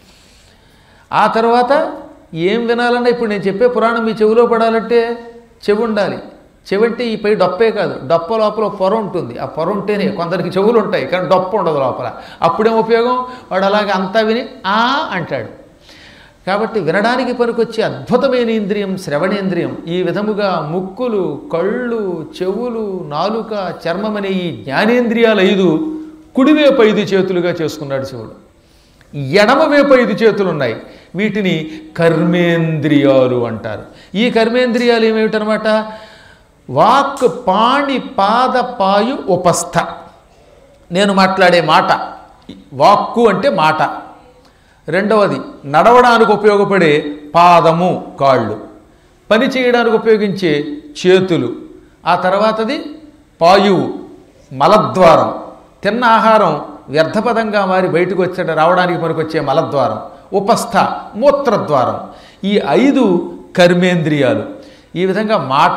ఆ తర్వాత ఏం వినాలన్నా ఇప్పుడు నేను చెప్పే పురాణం మీ చెవిలో పడాలంటే చెవి ఉండాలి చెవి అంటే ఈ పై డొప్పే కాదు డొప్ప లోపల ఒక పొర ఉంటుంది ఆ పొర ఉంటేనే కొందరికి చెవులు ఉంటాయి కానీ డొప్ప ఉండదు లోపల అప్పుడేం ఉపయోగం వాడు అలాగే అంతా విని ఆ అంటాడు కాబట్టి వినడానికి పనికొచ్చే అద్భుతమైన ఇంద్రియం శ్రవణేంద్రియం ఈ విధముగా ముక్కులు కళ్ళు చెవులు నాలుక చర్మం అనే ఈ జ్ఞానేంద్రియాలు ఐదు కుడివైపు ఐదు చేతులుగా చేసుకున్నాడు శివుడు ఎడమవైపు ఐదు చేతులు ఉన్నాయి వీటిని కర్మేంద్రియాలు అంటారు ఈ కర్మేంద్రియాలు ఏమిటనమాట వాక్ పాణి పాద పాయు ఉపస్థ నేను మాట్లాడే మాట వాక్కు అంటే మాట రెండవది నడవడానికి ఉపయోగపడే పాదము కాళ్ళు పని చేయడానికి ఉపయోగించే చేతులు ఆ తర్వాతది పాయువు మలద్వారం తిన్న ఆహారం వ్యర్థపదంగా మారి బయటకు వచ్చే రావడానికి పనికొచ్చే మలద్వారం ఉపస్థ మూత్రద్వారం ఈ ఐదు కర్మేంద్రియాలు ఈ విధంగా మాట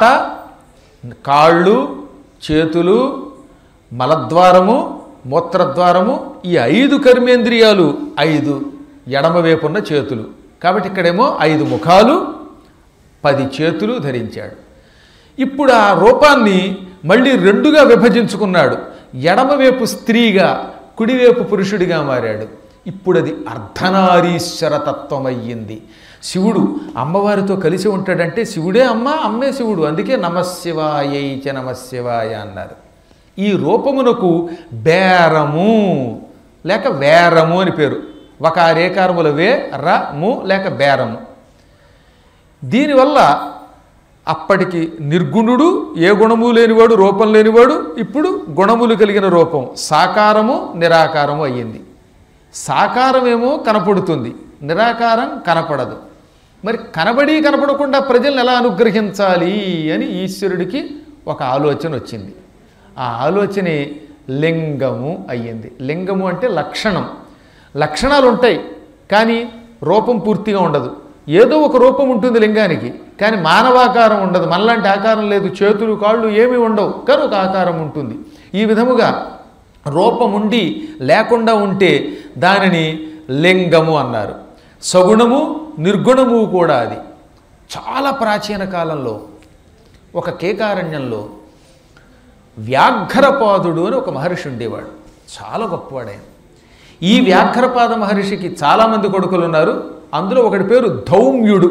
కాళ్ళు చేతులు మలద్వారము మూత్రద్వారము ఈ ఐదు కర్మేంద్రియాలు ఐదు ఎడమవైపున్న చేతులు కాబట్టి ఇక్కడేమో ఐదు ముఖాలు పది చేతులు ధరించాడు ఇప్పుడు ఆ రూపాన్ని మళ్ళీ రెండుగా విభజించుకున్నాడు ఎడమవైపు స్త్రీగా కుడివైపు పురుషుడిగా మారాడు ఇప్పుడు అది అర్ధనారీశ్వర తత్వం అయ్యింది శివుడు అమ్మవారితో కలిసి ఉంటాడంటే శివుడే అమ్మ అమ్మే శివుడు అందుకే నమశివాయై చ నమశివాయ అన్నారు ఈ రూపమునకు బేరము లేక వేరము అని పేరు ఒక రేకారముల వే ర ము లేక బేరము దీనివల్ల అప్పటికి నిర్గుణుడు ఏ గుణము లేనివాడు రూపం లేనివాడు ఇప్పుడు గుణములు కలిగిన రూపం సాకారము నిరాకారము అయ్యింది సాకారమేమో కనపడుతుంది నిరాకారం కనపడదు మరి కనబడి కనపడకుండా ప్రజల్ని ఎలా అనుగ్రహించాలి అని ఈశ్వరుడికి ఒక ఆలోచన వచ్చింది ఆ ఆలోచనే లింగము అయ్యింది లింగము అంటే లక్షణం లక్షణాలు ఉంటాయి కానీ రూపం పూర్తిగా ఉండదు ఏదో ఒక రూపం ఉంటుంది లింగానికి కానీ మానవాకారం ఉండదు మనలాంటి ఆకారం లేదు చేతులు కాళ్ళు ఏమీ ఉండవు కానీ ఒక ఆకారం ఉంటుంది ఈ విధముగా రూపం ఉండి లేకుండా ఉంటే దానిని లింగము అన్నారు సగుణము నిర్గుణము కూడా అది చాలా ప్రాచీన కాలంలో ఒక కేకారణ్యంలో వ్యాఘ్రపాదుడు అని ఒక మహర్షి ఉండేవాడు చాలా గొప్పవాడు ఆయన ఈ వ్యాఘ్రపాద మహర్షికి చాలామంది కొడుకులు ఉన్నారు అందులో ఒకటి పేరు ధౌమ్యుడు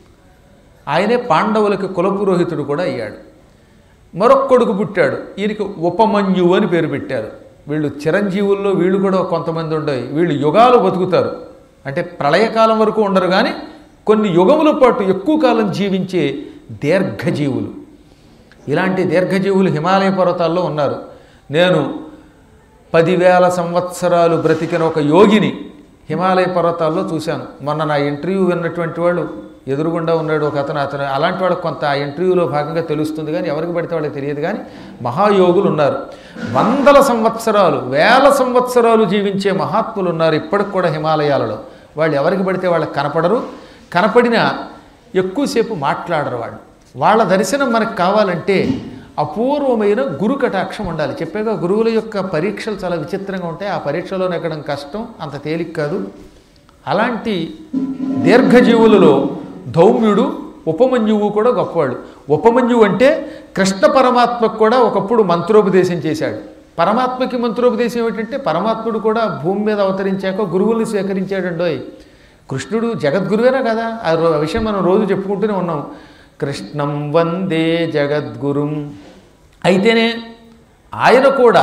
ఆయనే పాండవులకి కులపురోహితుడు కూడా అయ్యాడు మరొక కొడుకు పుట్టాడు ఈయనకి ఉపమన్యు అని పేరు పెట్టారు వీళ్ళు చిరంజీవుల్లో వీళ్ళు కూడా కొంతమంది ఉండవు వీళ్ళు యుగాలు బతుకుతారు అంటే ప్రళయకాలం వరకు ఉండరు కానీ కొన్ని యుగముల పాటు ఎక్కువ కాలం జీవించే దీర్ఘజీవులు ఇలాంటి దీర్ఘజీవులు హిమాలయ పర్వతాల్లో ఉన్నారు నేను పదివేల సంవత్సరాలు బ్రతికిన ఒక యోగిని హిమాలయ పర్వతాల్లో చూశాను మొన్న నా ఇంటర్వ్యూ విన్నటువంటి వాళ్ళు ఎదురుగుండా ఉన్నాడు ఒక అతను అతను అలాంటి వాళ్ళకి కొంత ఆ ఇంటర్వ్యూలో భాగంగా తెలుస్తుంది కానీ ఎవరికి పడితే వాళ్ళకి తెలియదు కానీ మహాయోగులు ఉన్నారు వందల సంవత్సరాలు వేల సంవత్సరాలు జీవించే మహాత్ములు ఉన్నారు ఇప్పటికి కూడా హిమాలయాలలో వాళ్ళు ఎవరికి పడితే వాళ్ళకి కనపడరు కనపడినా ఎక్కువసేపు మాట్లాడరు వాళ్ళు వాళ్ళ దర్శనం మనకు కావాలంటే అపూర్వమైన గురు కటాక్షం ఉండాలి చెప్పాక గురువుల యొక్క పరీక్షలు చాలా విచిత్రంగా ఉంటాయి ఆ పరీక్షలో ఎక్కడం కష్టం అంత తేలిక కాదు అలాంటి దీర్ఘజీవులలో ధౌమ్యుడు ఉపమన్యువు కూడా గొప్పవాడు ఉపమన్యువు అంటే కృష్ణ పరమాత్మకు కూడా ఒకప్పుడు మంత్రోపదేశం చేశాడు పరమాత్మకి మంత్రోపదేశం ఏమిటంటే పరమాత్ముడు కూడా భూమి మీద అవతరించాక గురువుల్ని స్వీకరించాడండోయ్ కృష్ణుడు జగద్గురువేనా కదా ఆ రో- ఆ విషయం మనం రోజు చెప్పుకుంటూనే ఉన్నాం కృష్ణం వందే జగద్గురుం అయితేనే ఆయన కూడా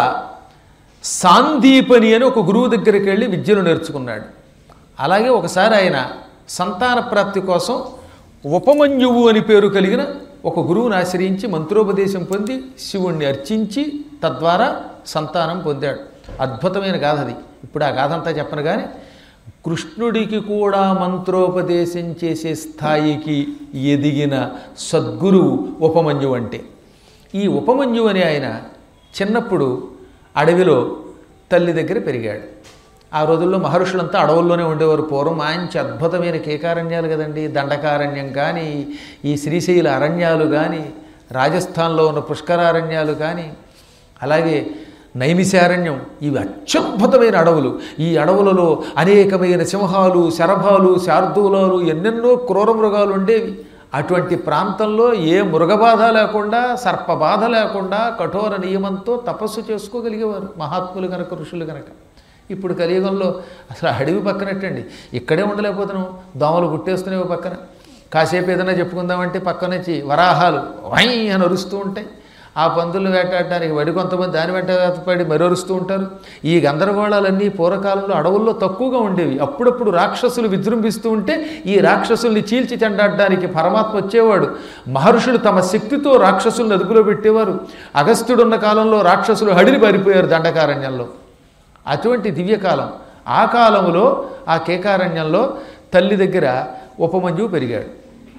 సాందీపని అని ఒక గురువు దగ్గరికి వెళ్ళి విద్యను నేర్చుకున్నాడు అలాగే ఒకసారి ఆయన సంతాన ప్రాప్తి కోసం ఉపమన్యువు అని పేరు కలిగిన ఒక గురువుని ఆశ్రయించి మంత్రోపదేశం పొంది శివుణ్ణి అర్చించి తద్వారా సంతానం పొందాడు అద్భుతమైన గాథ అది ఇప్పుడు ఆ గాథ అంతా చెప్పను కానీ కృష్ణుడికి కూడా మంత్రోపదేశం చేసే స్థాయికి ఎదిగిన సద్గురువు ఉపమన్యు అంటే ఈ ఉపమన్యు అనే ఆయన చిన్నప్పుడు అడవిలో తల్లి దగ్గర పెరిగాడు ఆ రోజుల్లో మహర్షులంతా అడవుల్లోనే ఉండేవారు పూర్వం మంచి అద్భుతమైన కేకారణ్యాలు కదండి దండకారణ్యం కానీ ఈ శ్రీశైల అరణ్యాలు కానీ రాజస్థాన్లో ఉన్న పుష్కరారణ్యాలు కానీ అలాగే నైమిశారణ్యం ఇవి అత్యద్భుతమైన అడవులు ఈ అడవులలో అనేకమైన సింహాలు శరభాలు శార్దూలాలు ఎన్నెన్నో క్రూర మృగాలు ఉండేవి అటువంటి ప్రాంతంలో ఏ మృగబాధ లేకుండా సర్పబాధ లేకుండా కఠోర నియమంతో తపస్సు చేసుకోగలిగేవారు మహాత్ములు కనుక ఋషులు కనుక ఇప్పుడు కలియుగంలో అసలు అడవి పక్కనట్టండి ఇక్కడే ఉండలేకపోతున్నాం దోమలు గుట్టేస్తున్నాయి ఓ పక్కన కాసేపు ఏదైనా చెప్పుకుందామంటే పక్క నుంచి వరాహాలు వై అని అరుస్తూ ఉంటాయి ఆ పందులను వేటాడటానికి వడి కొంతమంది దాని వెంట పడి మరొరుస్తూ ఉంటారు ఈ గందరగోళాలన్నీ పూర్వకాలంలో అడవుల్లో తక్కువగా ఉండేవి అప్పుడప్పుడు రాక్షసులు విజృంభిస్తూ ఉంటే ఈ రాక్షసుల్ని చీల్చి చెండాడడానికి పరమాత్మ వచ్చేవాడు మహర్షులు తమ శక్తితో రాక్షసుల్ని అదుపులో పెట్టేవారు అగస్త్యుడున్న కాలంలో రాక్షసులు హడిలి పారిపోయారు దండకారణ్యంలో అటువంటి దివ్యకాలం ఆ కాలంలో ఆ కేకారణ్యంలో తల్లి దగ్గర ఉపమంజువు పెరిగాడు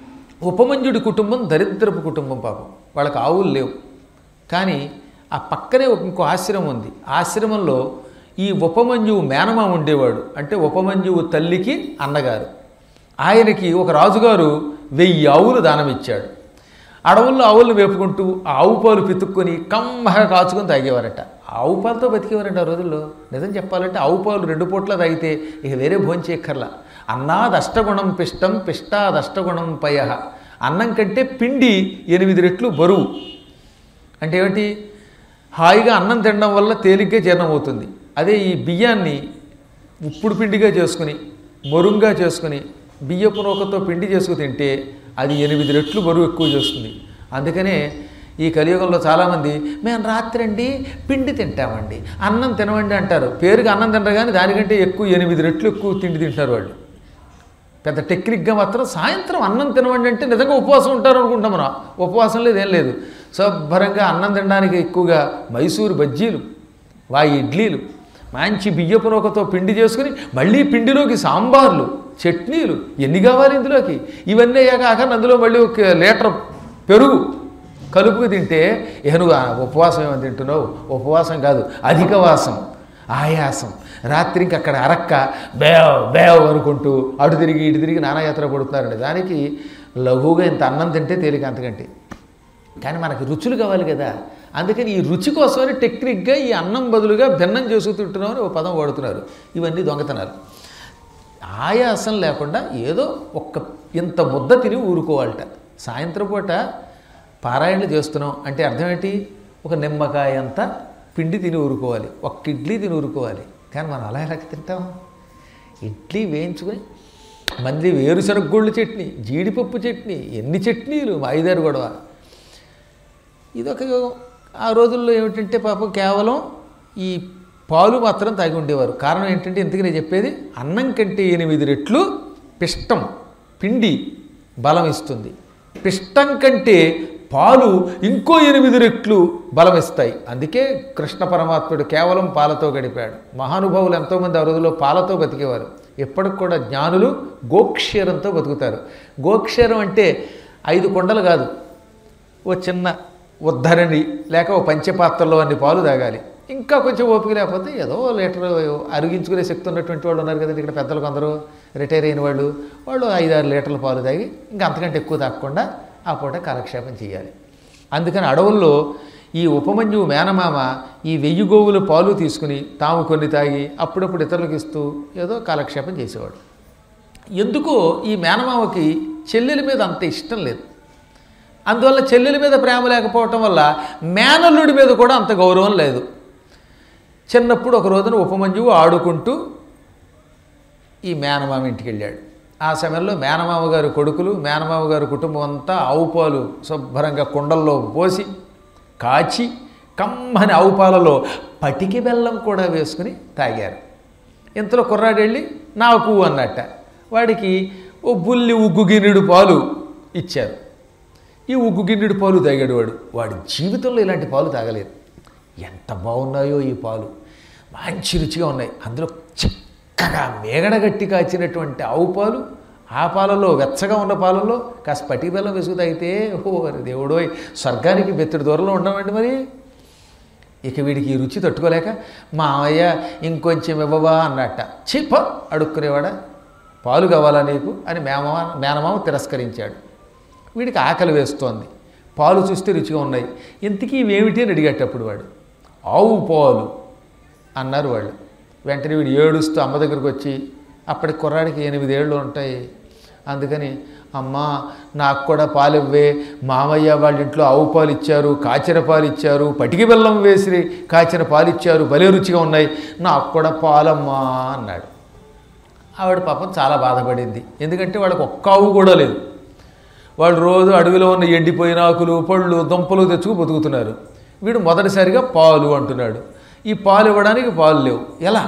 ఉపమంజుడి కుటుంబం దరిద్రపు కుటుంబం పాపం వాళ్ళకి ఆవులు లేవు కానీ ఆ పక్కనే ఒక ఇంకో ఆశ్రమం ఉంది ఆశ్రమంలో ఈ ఉపమంజువు మేనమా ఉండేవాడు అంటే ఉపమంజువు తల్లికి అన్నగారు ఆయనకి ఒక రాజుగారు వెయ్యి ఆవులు దానం ఇచ్చాడు అడవుల్లో ఆవులను వేపుకుంటూ ఆ ఆవు పాలు పితుక్కొని కమ్మగా కాచుకొని తాగేవారట ఆవు పాలతో బతికేవారంట ఆ రోజుల్లో నిజం చెప్పాలంటే ఆవు పాలు రెండు పూట్ల తాగితే ఇక వేరే భోజనం చేయక్కర్లా అన్నాదష్టగుణం పిష్టం పిష్టాదష్టగుణం పయ అన్నం కంటే పిండి ఎనిమిది రెట్లు బరువు అంటే ఏమిటి హాయిగా అన్నం తినడం వల్ల తేలిగ్గా జీర్ణం అవుతుంది అదే ఈ బియ్యాన్ని ఉప్పుడు పిండిగా చేసుకుని మొరుంగా చేసుకుని బియ్యపు నూకతో పిండి చేసుకుని తింటే అది ఎనిమిది రెట్లు బరువు ఎక్కువ చేస్తుంది అందుకనే ఈ కలియుగంలో చాలామంది మేము రాత్రండి పిండి తింటామండి అన్నం తినమండి అంటారు పేరుకి అన్నం తినరు కానీ దానికంటే ఎక్కువ ఎనిమిది రెట్లు ఎక్కువ తిండి తింటారు వాళ్ళు పెద్ద టెక్నిక్గా మాత్రం సాయంత్రం అన్నం తినవండి అంటే నిజంగా ఉపవాసం ఉంటారు అనుకుంటాం మనం ఉపవాసం లేదు ఏం లేదు శుభ్రంగా అన్నం తినడానికి ఎక్కువగా మైసూరు బజ్జీలు వాయి ఇడ్లీలు మంచి బియ్యపు నూకతో పిండి చేసుకుని మళ్ళీ పిండిలోకి సాంబార్లు చట్నీలు ఎన్ని కావాలి ఇందులోకి ఇవన్నీ అయ్యాక అందులో మళ్ళీ ఒక లీటర్ పెరుగు కలుపుకు తింటే ఇక నువ్వు ఆ ఉపవాసం ఏమని తింటున్నావు ఉపవాసం కాదు అధిక వాసం ఆయాసం రాత్రి ఇంక అక్కడ అరక్క బేవ్ బేవ్ అనుకుంటూ అటు తిరిగి ఇటు తిరిగి నానాయాత్ర పడుతున్నారండి దానికి లఘువుగా ఇంత అన్నం తింటే తేలిక అంతకంటే కానీ మనకి రుచులు కావాలి కదా అందుకని ఈ రుచి కోసమని టెక్నిక్గా ఈ అన్నం బదులుగా భిన్నం చేసుకు తింటున్నామని ఒక పదం వాడుతున్నారు ఇవన్నీ దొంగతనాలు ఆయాసం లేకుండా ఏదో ఒక్క ఇంత ముద్ద తిని ఊరుకోవాలట సాయంత్రం పూట పారాయణలు చేస్తున్నాం అంటే అర్థం ఏంటి ఒక నిమ్మకాయ అంత పిండి తిని ఊరుకోవాలి ఒక్క ఇడ్లీ తిని ఊరుకోవాలి కానీ మనం అలా ఎలా తింటాం ఇడ్లీ వేయించుకొని మళ్ళీ వేరుశనగ గుళ్ళు చట్నీ జీడిపప్పు చట్నీ ఎన్ని చట్నీలు ఐదారు గొడవ ఇదొక ఆ రోజుల్లో ఏమిటంటే పాపం కేవలం ఈ పాలు మాత్రం తాగి ఉండేవారు కారణం ఏంటంటే ఇంతకీ నేను చెప్పేది అన్నం కంటే ఎనిమిది రెట్లు పిష్టం పిండి బలం ఇస్తుంది పిష్టం కంటే పాలు ఇంకో ఎనిమిది రెట్లు బలం ఇస్తాయి అందుకే కృష్ణ పరమాత్ముడు కేవలం పాలతో గడిపాడు మహానుభావులు ఎంతోమంది ఆ రోజుల్లో పాలతో బతికేవారు ఎప్పటికి కూడా జ్ఞానులు గోక్షీరంతో బతుకుతారు గోక్షీరం అంటే ఐదు కొండలు కాదు ఓ చిన్న ఉద్ధరణి లేక ఓ పంచపాత్రలో అన్ని పాలు తాగాలి ఇంకా కొంచెం ఓపిక లేకపోతే ఏదో ఓ లీటర్ అరిగించుకునే శక్తి ఉన్నటువంటి వాళ్ళు ఉన్నారు కదండి ఇక్కడ పెద్దలు కొందరు రిటైర్ అయిన వాళ్ళు వాళ్ళు ఐదారు లీటర్ల పాలు తాగి ఇంకా అంతకంటే ఎక్కువ తాగకుండా ఆ పూట కాలక్షేపం చేయాలి అందుకని అడవుల్లో ఈ ఉపమన్యువు మేనమామ ఈ వెయ్యి గోవుల పాలు తీసుకుని తాము కొన్ని తాగి అప్పుడప్పుడు ఇతరులకు ఇస్తూ ఏదో కాలక్షేపం చేసేవాడు ఎందుకో ఈ మేనమామకి చెల్లెల మీద అంత ఇష్టం లేదు అందువల్ల చెల్లెల మీద ప్రేమ లేకపోవటం వల్ల మేనల్లుడి మీద కూడా అంత గౌరవం లేదు చిన్నప్పుడు ఒక రోజున ఉపమంజువు ఆడుకుంటూ ఈ మేనమామ ఇంటికి వెళ్ళాడు ఆ సమయంలో మేనమామ గారి కొడుకులు మేనమామ గారి కుటుంబం అంతా ఆవు పాలు శుభ్రంగా కుండల్లో పోసి కాచి కమ్మని ఆవు పాలలో పటికి బెల్లం కూడా వేసుకుని తాగారు ఇంతలో కుర్రాడు వెళ్ళి నాకు అన్నట్ట వాడికి ఓ బుల్లి ఉగ్గు గిన్నెడు పాలు ఇచ్చారు ఈ ఉగ్గు గిన్నెడు పాలు తాగాడు వాడు వాడి జీవితంలో ఇలాంటి పాలు తాగలేదు ఎంత బాగున్నాయో ఈ పాలు మంచి రుచిగా ఉన్నాయి అందులో చక్కగా మేగడగట్టి కాచినటువంటి ఆవు పాలు ఆ పాలలో వెచ్చగా ఉన్న పాలలో కాస్త పట్టి బెల్లం వేసుకు తాగితే ఓ అరే దేవుడోయ్ స్వర్గానికి బెత్తడి దూరంలో ఉండమండి మరి ఇక వీడికి ఈ రుచి తట్టుకోలేక మా అయ్య ఇంకొంచెం ఇవ్వవా అన్నట్ట చిప్ప అడుక్కునేవాడా పాలు కావాలా నీకు అని మేనమామ మేనమామ తిరస్కరించాడు వీడికి ఆకలి వేస్తోంది పాలు చూస్తే రుచిగా ఉన్నాయి ఇంతకీ ఇవేమిటి అని అడిగేటప్పుడు వాడు ఆవు పాలు అన్నారు వాళ్ళు వెంటనే వీడు ఏడుస్తూ అమ్మ దగ్గరికి వచ్చి అప్పటి కుర్రాడికి ఎనిమిదేళ్ళు ఉంటాయి అందుకని అమ్మా నాకు కూడా పాలు ఇవ్వే మామయ్య వాళ్ళ ఇంట్లో ఆవు పాలు ఇచ్చారు కాచిన పాలు ఇచ్చారు పటికి బెల్లం వేసి కాచిన పాలు ఇచ్చారు భలే రుచిగా ఉన్నాయి నాకు కూడా పాలమ్మా అన్నాడు ఆవిడ పాపం చాలా బాధపడింది ఎందుకంటే వాళ్ళకి ఒక్క ఆవు కూడా లేదు వాళ్ళు రోజు అడవిలో ఉన్న ఎండిపోయిన ఆకులు పళ్ళు దుంపలు తెచ్చుకు బతుకుతున్నారు వీడు మొదటిసారిగా పాలు అంటున్నాడు ఈ పాలు ఇవ్వడానికి పాలు లేవు ఎలా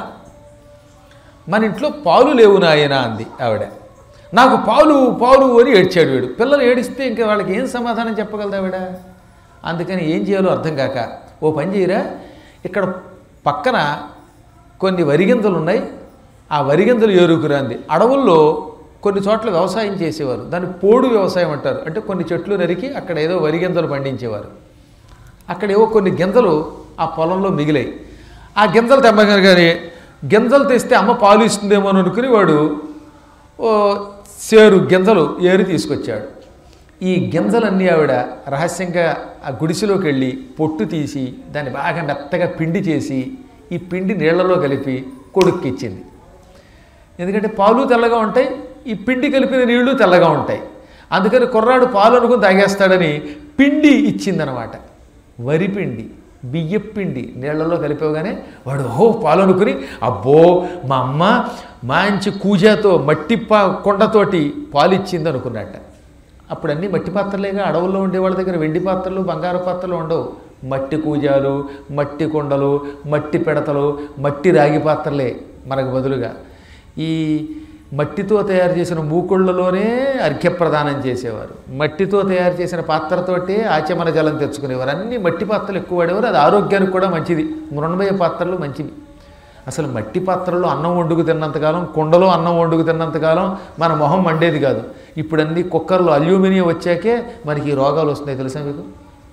మన ఇంట్లో పాలు లేవు నాయనా అంది ఆవిడ నాకు పాలు పాలు అని ఏడ్చాడు వీడు పిల్లలు ఏడిస్తే ఇంకా వాళ్ళకి ఏం సమాధానం చెప్పగలదు ఆవిడ అందుకని ఏం చేయాలో అర్థం కాక ఓ పని చేయరా ఇక్కడ పక్కన కొన్ని వరిగింజలు ఉన్నాయి ఆ వరిగింజలు ఏరుకురాంది అడవుల్లో కొన్ని చోట్ల వ్యవసాయం చేసేవారు దాన్ని పోడు వ్యవసాయం అంటారు అంటే కొన్ని చెట్లు నరికి అక్కడ ఏదో వరిగింజలు పండించేవారు అక్కడ ఏవో కొన్ని గింజలు ఆ పొలంలో మిగిలాయి ఆ గింజలు తెమ్మగానే గింజలు తెస్తే అమ్మ పాలు ఇస్తుందేమో అని అనుకుని వాడు ఓ సేరు గింజలు ఏరి తీసుకొచ్చాడు ఈ గింజలన్నీ ఆవిడ రహస్యంగా ఆ గుడిసెలోకి వెళ్ళి పొట్టు తీసి దాన్ని బాగా మెత్తగా పిండి చేసి ఈ పిండి నీళ్లలో కలిపి కొడుక్కి ఇచ్చింది ఎందుకంటే పాలు తెల్లగా ఉంటాయి ఈ పిండి కలిపిన నీళ్లు తెల్లగా ఉంటాయి అందుకని కుర్రాడు పాలు అనుకుని తాగేస్తాడని పిండి ఇచ్చిందనమాట వరి పిండి బియ్యం పిండి నీళ్లలో కలిపేవగానే వాడు ఓ పాలు అనుకుని అబ్బో మా అమ్మ మంచి కూజాతో మట్టి పా కొండతోటి పాలు ఇచ్చింది అనుకున్నట్ట అప్పుడు అన్నీ మట్టి పాత్రలేగా అడవుల్లో ఉండే వాళ్ళ దగ్గర వెండి పాత్రలు బంగారు పాత్రలు ఉండవు మట్టి కూజాలు మట్టి కొండలు మట్టి పిడతలు మట్టి రాగి పాత్రలే మనకు బదులుగా ఈ మట్టితో తయారు చేసిన మూకుళ్ళలోనే అర్ఘ్యప్రదానం చేసేవారు మట్టితో తయారు చేసిన పాత్రతోటే ఆచమన జలం తెచ్చుకునేవారు అన్ని మట్టి పాత్రలు ఎక్కువ వాడేవారు అది ఆరోగ్యానికి కూడా మంచిది మృణమయ పాత్రలు మంచివి అసలు మట్టి పాత్రలో అన్నం వండుకు తిన్నంతకాలం కుండలో అన్నం వండుకు తిన్నంతకాలం మన మొహం మండేది కాదు ఇప్పుడు అన్ని కుక్కర్లో అల్యూమినియం వచ్చాకే మనకి ఈ రోగాలు వస్తున్నాయి తెలుసా మీకు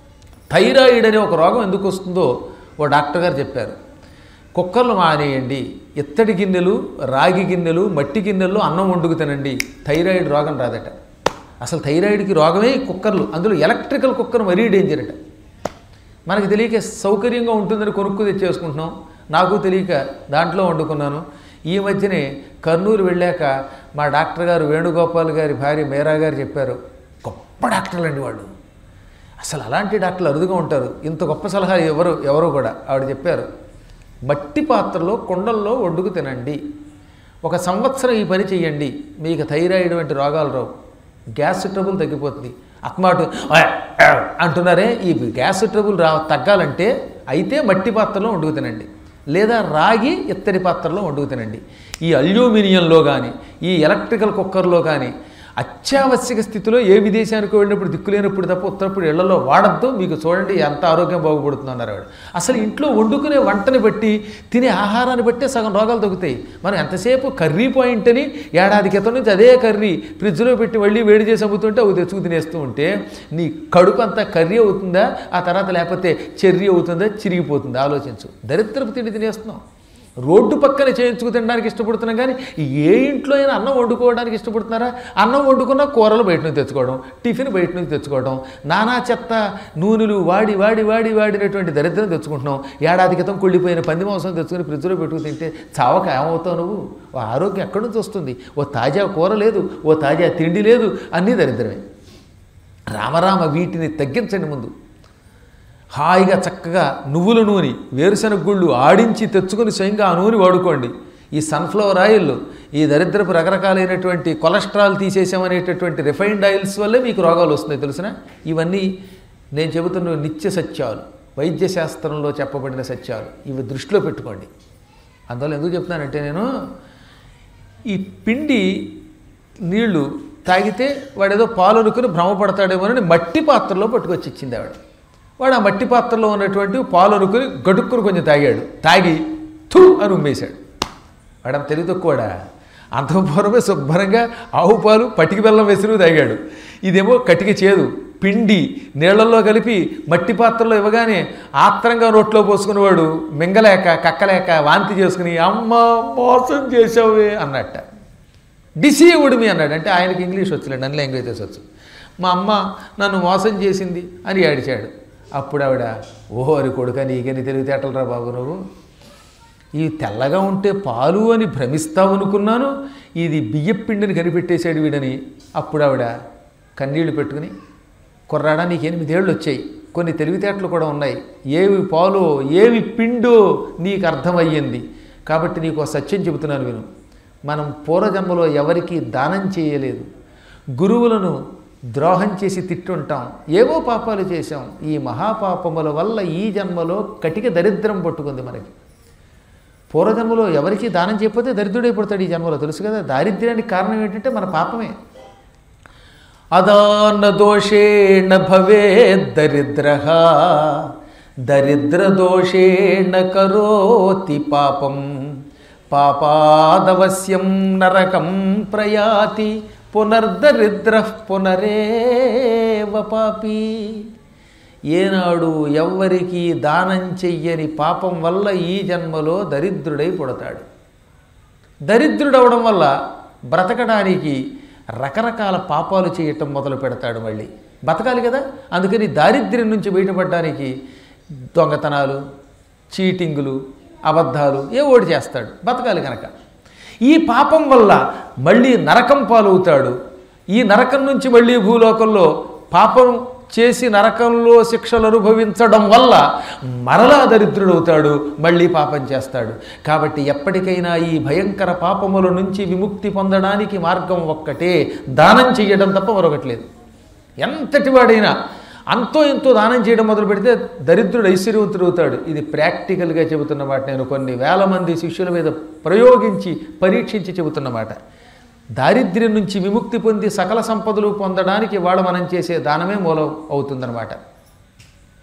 థైరాయిడ్ అనే ఒక రోగం ఎందుకు వస్తుందో ఓ డాక్టర్ గారు చెప్పారు కుక్కర్లు మానేయండి ఇత్తడి గిన్నెలు రాగి గిన్నెలు మట్టి గిన్నెల్లో అన్నం వండుకు తినండి థైరాయిడ్ రోగం రాదట అసలు థైరాయిడ్కి రోగమే ఈ కుక్కర్లు అందులో ఎలక్ట్రికల్ కుక్కర్ మరీ డేంజర్ అట మనకి తెలియక సౌకర్యంగా ఉంటుందని కొనుక్కు తెచ్చేసుకుంటున్నాం నాకు తెలియక దాంట్లో వండుకున్నాను ఈ మధ్యనే కర్నూలు వెళ్ళాక మా డాక్టర్ గారు వేణుగోపాల్ గారి భార్య మేరా గారు చెప్పారు గొప్ప డాక్టర్లు అండి వాళ్ళు అసలు అలాంటి డాక్టర్లు అరుదుగా ఉంటారు ఇంత గొప్ప సలహా ఎవరు ఎవరు కూడా ఆవిడ చెప్పారు మట్టి పాత్రలో కుండల్లో వండుకు తినండి ఒక సంవత్సరం ఈ పని చెయ్యండి మీకు థైరాయిడ్ వంటి రోగాలు రావు గ్యాస్ ట్రబుల్ తగ్గిపోతుంది అత్మాటు అంటున్నారే ఈ గ్యాస్ ట్రబుల్ రా తగ్గాలంటే అయితే మట్టి పాత్రలో వండుకు తినండి లేదా రాగి ఇత్తడి పాత్రలో వండుకు తినండి ఈ అల్యూమినియంలో కానీ ఈ ఎలక్ట్రికల్ కుక్కర్లో కానీ అత్యావశ్యక స్థితిలో ఏ విదేశానికి వెళ్ళినప్పుడు దిక్కులేనప్పుడు తప్ప ఉత్తరప్పుడు ఇళ్లలో వాడద్దు మీకు చూడండి ఎంత ఆరోగ్యం బాగుపడుతుంది అన్నారు ఆవిడ అసలు ఇంట్లో వండుకునే వంటని బట్టి తినే ఆహారాన్ని బట్టే సగం రోగాలు తగ్గుతాయి మనం ఎంతసేపు కర్రీ పాయింట్ అని ఏడాది క్రితం నుంచి అదే కర్రీ ఫ్రిడ్జ్లో పెట్టి మళ్ళీ వేడి చేసి అమ్ముతుంటే అవి తెచ్చుకు తినేస్తూ ఉంటే నీ కడుపు అంతా కర్రీ అవుతుందా ఆ తర్వాత లేకపోతే చెర్రీ అవుతుందా చిరిగిపోతుందా ఆలోచించు దరిద్రపు తిండి తినేస్తున్నాం రోడ్డు పక్కన చేయించుకు తినడానికి ఇష్టపడుతున్నాం కానీ ఏ ఇంట్లో అయినా అన్నం వండుకోవడానికి ఇష్టపడుతున్నారా అన్నం వండుకున్న కూరలు బయట నుంచి తెచ్చుకోవడం టిఫిన్ బయట నుంచి తెచ్చుకోవడం నానా చెత్త నూనెలు వాడి వాడి వాడి వాడినటువంటి దరిద్రం తెచ్చుకుంటున్నాం ఏడాది క్రితం కుళ్ళిపోయిన పంది మాంసం తెచ్చుకుని ఫ్రిడ్జ్లో పెట్టుకు తింటే చావక ఏమవుతావు నువ్వు ఓ ఆరోగ్యం ఎక్కడి నుంచి వస్తుంది ఓ తాజా కూర లేదు ఓ తాజా తిండి లేదు అన్నీ దరిద్రమే రామరామ వీటిని తగ్గించండి ముందు హాయిగా చక్కగా నువ్వుల నూనె వేరుశనగ గుళ్ళు ఆడించి తెచ్చుకొని స్వయంగా ఆ నూనె వాడుకోండి ఈ సన్ఫ్లవర్ ఆయిల్ ఈ దరిద్రపు రకరకాలైనటువంటి కొలెస్ట్రాల్ తీసేసామనేటటువంటి రిఫైన్డ్ ఆయిల్స్ వల్లే మీకు రోగాలు వస్తున్నాయి తెలిసిన ఇవన్నీ నేను చెబుతున్న నిత్య సత్యాలు వైద్య శాస్త్రంలో చెప్పబడిన సత్యాలు ఇవి దృష్టిలో పెట్టుకోండి అందువల్ల ఎందుకు చెప్తున్నానంటే నేను ఈ పిండి నీళ్లు తాగితే వాడేదో పాలు అనుకుని భ్రమపడతాడేమోనని మట్టి పాత్రలో పట్టుకొచ్చి ఇచ్చింది ఆవిడ వాడు ఆ మట్టి పాత్రలో ఉన్నటువంటి పాలు అనుకుని గడుక్కుని కొంచెం తాగాడు తాగి థూ అని ఉమ్మేశాడు వాడు తెలివి తక్కువడా అంతఃపూర్వమే శుభ్రంగా ఆవు పాలు పటికి బెల్లం వేసి తాగాడు ఇదేమో కటికి చేదు పిండి నీళ్లలో కలిపి మట్టి పాత్రలో ఇవ్వగానే ఆత్రంగా నోట్లో పోసుకునేవాడు మింగలేక కక్కలేక వాంతి చేసుకుని అమ్మ మోసం చేసావే అన్నట్ట డిసీవుడ్ మీ అన్నాడు అంటే ఆయనకి ఇంగ్లీష్ వచ్చలేండి అన్ని లాంగ్వేజెస్ వచ్చు మా అమ్మ నన్ను మోసం చేసింది అని ఏడిచాడు అప్పుడు ఆవిడ ఓహో అరి కొడుక నీకని తెలివితేటలరా బాబు నువ్వు ఈ తెల్లగా ఉంటే పాలు అని భ్రమిస్తావు అనుకున్నాను ఇది బియ్యం పిండిని కనిపెట్టేశాడు వీడని అప్పుడు ఆవిడ కన్నీళ్లు పెట్టుకుని కుర్రాడా నీకు ఎనిమిదేళ్ళు వచ్చాయి కొన్ని తెలివితేటలు కూడా ఉన్నాయి ఏవి పాలో ఏవి పిండో నీకు అర్థమయ్యింది కాబట్టి నీకు ఒక సత్యం చెబుతున్నాను విను మనం పూర్వజన్మలో ఎవరికి దానం చేయలేదు గురువులను ద్రోహం చేసి తిట్టుంటాం ఏవో పాపాలు చేశాం ఈ మహాపాపముల వల్ల ఈ జన్మలో కటిక దరిద్రం పట్టుకుంది మనకి పూర్వజన్మలో ఎవరికి దానం చేయకపోతే దరిద్రుడైపోతాడు ఈ జన్మలో తెలుసు కదా దారిద్ర్యానికి కారణం ఏంటంటే మన పాపమే అదాన దోషేణ భవే దరిద్ర దరిద్ర దోషేణ కరోతి పాపం పాపాదవశ్యం నరకం ప్రయాతి పునర్దరిద్ర పునరేవ పాపి ఏనాడు ఎవ్వరికి దానం చెయ్యని పాపం వల్ల ఈ జన్మలో దరిద్రుడై పుడతాడు దరిద్రుడవడం వల్ల బ్రతకడానికి రకరకాల పాపాలు చేయటం మొదలు పెడతాడు మళ్ళీ బతకాలి కదా అందుకని దారిద్ర్యం నుంచి బయటపడడానికి దొంగతనాలు చీటింగులు అబద్ధాలు ఏ ఓడి చేస్తాడు బతకాలి కనుక ఈ పాపం వల్ల మళ్ళీ నరకం పాలవుతాడు ఈ నరకం నుంచి మళ్ళీ భూలోకంలో పాపం చేసి నరకంలో శిక్షలు అనుభవించడం వల్ల మరలా దరిద్రుడవుతాడు మళ్ళీ పాపం చేస్తాడు కాబట్టి ఎప్పటికైనా ఈ భయంకర పాపముల నుంచి విముక్తి పొందడానికి మార్గం ఒక్కటే దానం చేయడం తప్ప మరొకట్లేదు ఎంతటి వాడైనా అంతో ఎంతో దానం చేయడం మొదలు పెడితే దరిద్రుడు ఐశ్వర్యవంతుడు అవుతాడు ఇది ప్రాక్టికల్గా చెబుతున్నమాట నేను కొన్ని వేల మంది శిష్యుల మీద ప్రయోగించి పరీక్షించి చెబుతున్నమాట దారిద్ర్యం నుంచి విముక్తి పొంది సకల సంపదలు పొందడానికి ఇవాళ మనం చేసే దానమే మూలం అవుతుందన్నమాట